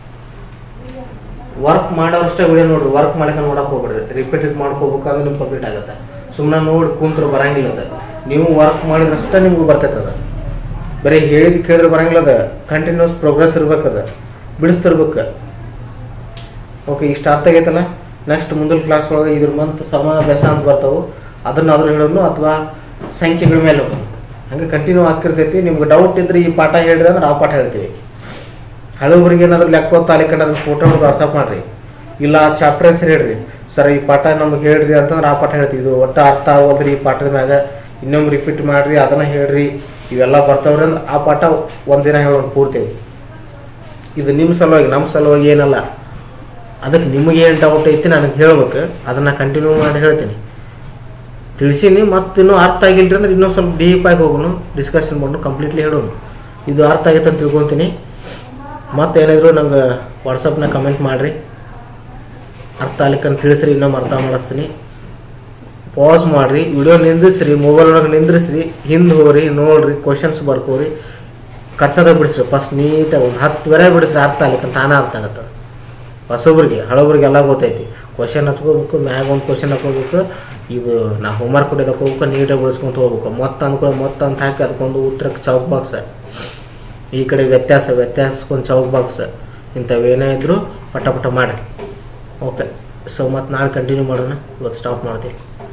ವರ್ಕ್ ಮಾಡೋರಷ್ಟೇ ವಿಡಿಯೋ ನೋಡ್ರಿ ವರ್ಕ್ ಮಾಡ್ಕೊಂಡು ನೋಡಕ್ ಹೋಗ್ಬೇಡ್ರಿ ರಿಪೀಟ್ ಮಾಡ್ಕೋಬೇಕಾದ್ರೆ ನಿಮ್ಗೆ ಕಂಪ್ಲೀಟ್ ಆಗುತ್ತೆ ಸುಮ್ಮನೆ ನೋಡಿ ಕುಂತ್ರು ಬರಂಗಿಲ್ಲ ಅದ ನೀವು ವರ್ಕ್ ಮಾಡಿದ್ರಷ್ಟೇ ನಿಮ್ಗೆ ಬರ್ತೈತೆ ಅದ ಬರೀ ಹೇಳಿದ್ ಕೇಳಿದ್ರೆ ಬರಂಗಿಲ್ಲ ಅದ ಕಂಟಿನ್ಯೂಸ್ ಪ್ರೋಗ್ರೆಸ್ ಇರ್ಬೇಕದ ಬಿಡಿಸ್ತಿರ್ಬೇಕು ಓಕೆ ಇಷ್ಟು ಅರ್ಥ ಆಗೈತಲ್ಲ ನೆಕ್ಸ್ಟ್ ಮುಂದಿನ ಕ್ಲಾಸ್ ಒಳಗೆ ಇದ್ರ ಮಂತ್ ಸಮಾಭ್ಯಾಸ ಅಂತ ಬರ್ತಾವೆ ಅದನ್ನಾದ್ರೂ ಹೇಳೋನು ಅಥವಾ ಸಂಖ್ಯೆಗಳ ಮೇಲೆ ಹೋಗೋನು ಹಂಗೆ ಕಂಟಿನ್ಯೂ ಆಗ್ತಿರ್ತೈತಿ ನಿಮ್ಗೆ ಡೌಟ್ ಇದ್ರೆ ಈ ಪಾಠ ಹೇಳ್ರಿ ಅಂದ್ರೆ ಆ ಪಾಠ ಹೇಳ್ತೀವಿ ಹಳಬ್ರಿಗೆ ಏನಾದ್ರು ಲೆಕ್ಕ ತಾಲಿಕಂಡು ಅದ್ರ ಫೋಟೋ ಹೊಡೆದು ವಾಟ್ಸಪ್ ಮಾಡ್ರಿ ಇಲ್ಲ ಚಾಪ್ಟರ್ ಹೆಸರು ಹೇಳ್ರಿ ಸರ್ ಈ ಪಾಠ ನಮ್ಗೆ ಹೇಳ್ರಿ ಅಂತಂದ್ರೆ ಆ ಪಾಠ ಹೇಳ್ತೀವಿ ಇದು ಒಟ್ಟು ಅರ್ಥ ಆಗೋದ್ರಿ ಈ ಪಾಠದ ಮ್ಯಾಗ ಇನ್ನೊಮ್ಮೆ ರಿಪೀಟ್ ಮಾಡ್ರಿ ಅದನ್ನ ಹೇಳ್ರಿ ಇವೆಲ್ಲ ಬರ್ತಾವ್ರಿ ಅಂದ್ರೆ ಆ ಪಾಠ ಒಂದಿನ ಹೇಳೋಣ ಪೂರ್ತಿ ಇದು ನಿಮ್ಮ ಸಲುವಾಗಿ ನಮ್ಮ ಸಲುವಾಗಿ ಏನಲ್ಲ ಅದಕ್ಕೆ ನಿಮಗೆ ಏನು ಡೌಟ್ ಐತಿ ನನಗೆ ಹೇಳ್ಬೇಕು ಅದನ್ನು ಕಂಟಿನ್ಯೂ ಮಾಡಿ ಹೇಳ್ತೀನಿ ತಿಳಿಸೀನಿ ಮತ್ತು ಇನ್ನೂ ಅರ್ಥ ಆಗಿಲ್ರಿ ಅಂದ್ರೆ ಇನ್ನೂ ಸ್ವಲ್ಪ ಡೀಪ್ ಆಗಿ ಹೋಗೋಣ ಡಿಸ್ಕಷನ್ ಮಾಡೋಣ ಕಂಪ್ಲೀಟ್ಲಿ ಹೇಳೋಣ ಇದು ಅರ್ಥ ಆಗೈತೆ ಅಂತ ತಿಳ್ಕೊತೀನಿ ಮತ್ತೆ ಏನಾದರೂ ನಂಗೆ ವಾಟ್ಸಪ್ನಾಗ ಕಮೆಂಟ್ ಮಾಡಿರಿ ಅರ್ಥ ಆಗ್ಲಿಕ್ಕಂತ ತಿಳಿಸ್ರಿ ಇನ್ನೊಮ್ಮೆ ಅರ್ಥ ಮಾಡಿಸ್ತೀನಿ ಪಾಸ್ ಮಾಡಿರಿ ವಿಡಿಯೋ ನಿಂದಿಸ್ರಿ ಮೊಬೈಲ್ ಒಳಗೆ ನಿಂದ್ರಿಸ್ರಿ ಹಿಂದೆ ಹೋಗ್ರಿ ನೋಡ್ರಿ ಕ್ವಶನ್ಸ್ ಬರ್ಕೋರಿ ಕಚ್ಚದ ಬಿಡಿಸ್ರಿ ಫಸ್ಟ್ ನೀಟಾಗಿ ಒಂದು ಹತ್ತು ವರೆ ಬಿಡಿಸ್ರಿ ಅರ್ಥ ಆಗ್ಲಿಕ್ಕೆ ತಾನೇ ಅರ್ಥ ಆಗತ್ತೆ ಹೊಸಬ್ರಿಗೆ ಹಳಬ್ರಿಗೆ ಎಲ್ಲ ಗೊತ್ತೈತಿ ಕ್ವಶನ್ ಹಚ್ಕೋಬೇಕು ಮ್ಯಾಗ ಒಂದು ಕ್ವಶನ್ ಹಾಕೋಬೇಕು ಇದು ನಾ ಹೋಮ್ವರ್ಕ್ ಕೊಟ್ಟಿದ್ದು ಹಾಕೋಬೇಕು ನೀಟಾಗಿ ಬಿಡಿಸ್ಕೊಂತ ಹೋಗ್ಬೇಕು ಮತ್ತೆ ಅನ್ಕೊ ಮತ್ತೆ ಅಂತ ಹಾಕಿ ಅದಕ್ಕೊಂದು ಉತ್ತರಕ್ಕೆ ಚೌಕ್ ಬಾಕ್ಸ್ ಈ ಕಡೆ ವ್ಯತ್ಯಾಸ ವ್ಯತ್ಯಾಸಕ್ಕೊಂದು ಚೌಕ್ ಬಾಕ್ಸ್ ಇಂಥವೇನೇ ಇದ್ದರೂ ಪಟ ಪಟ ಮಾಡಿ ಓಕೆ ಸೊ ಮತ್ತೆ ನಾಳೆ ಕಂಟಿನ್ಯೂ ಮಾಡೋಣ ಇವತ್ತು ಸ್ಟಾಪ್ ಮಾಡ್ತೀನಿ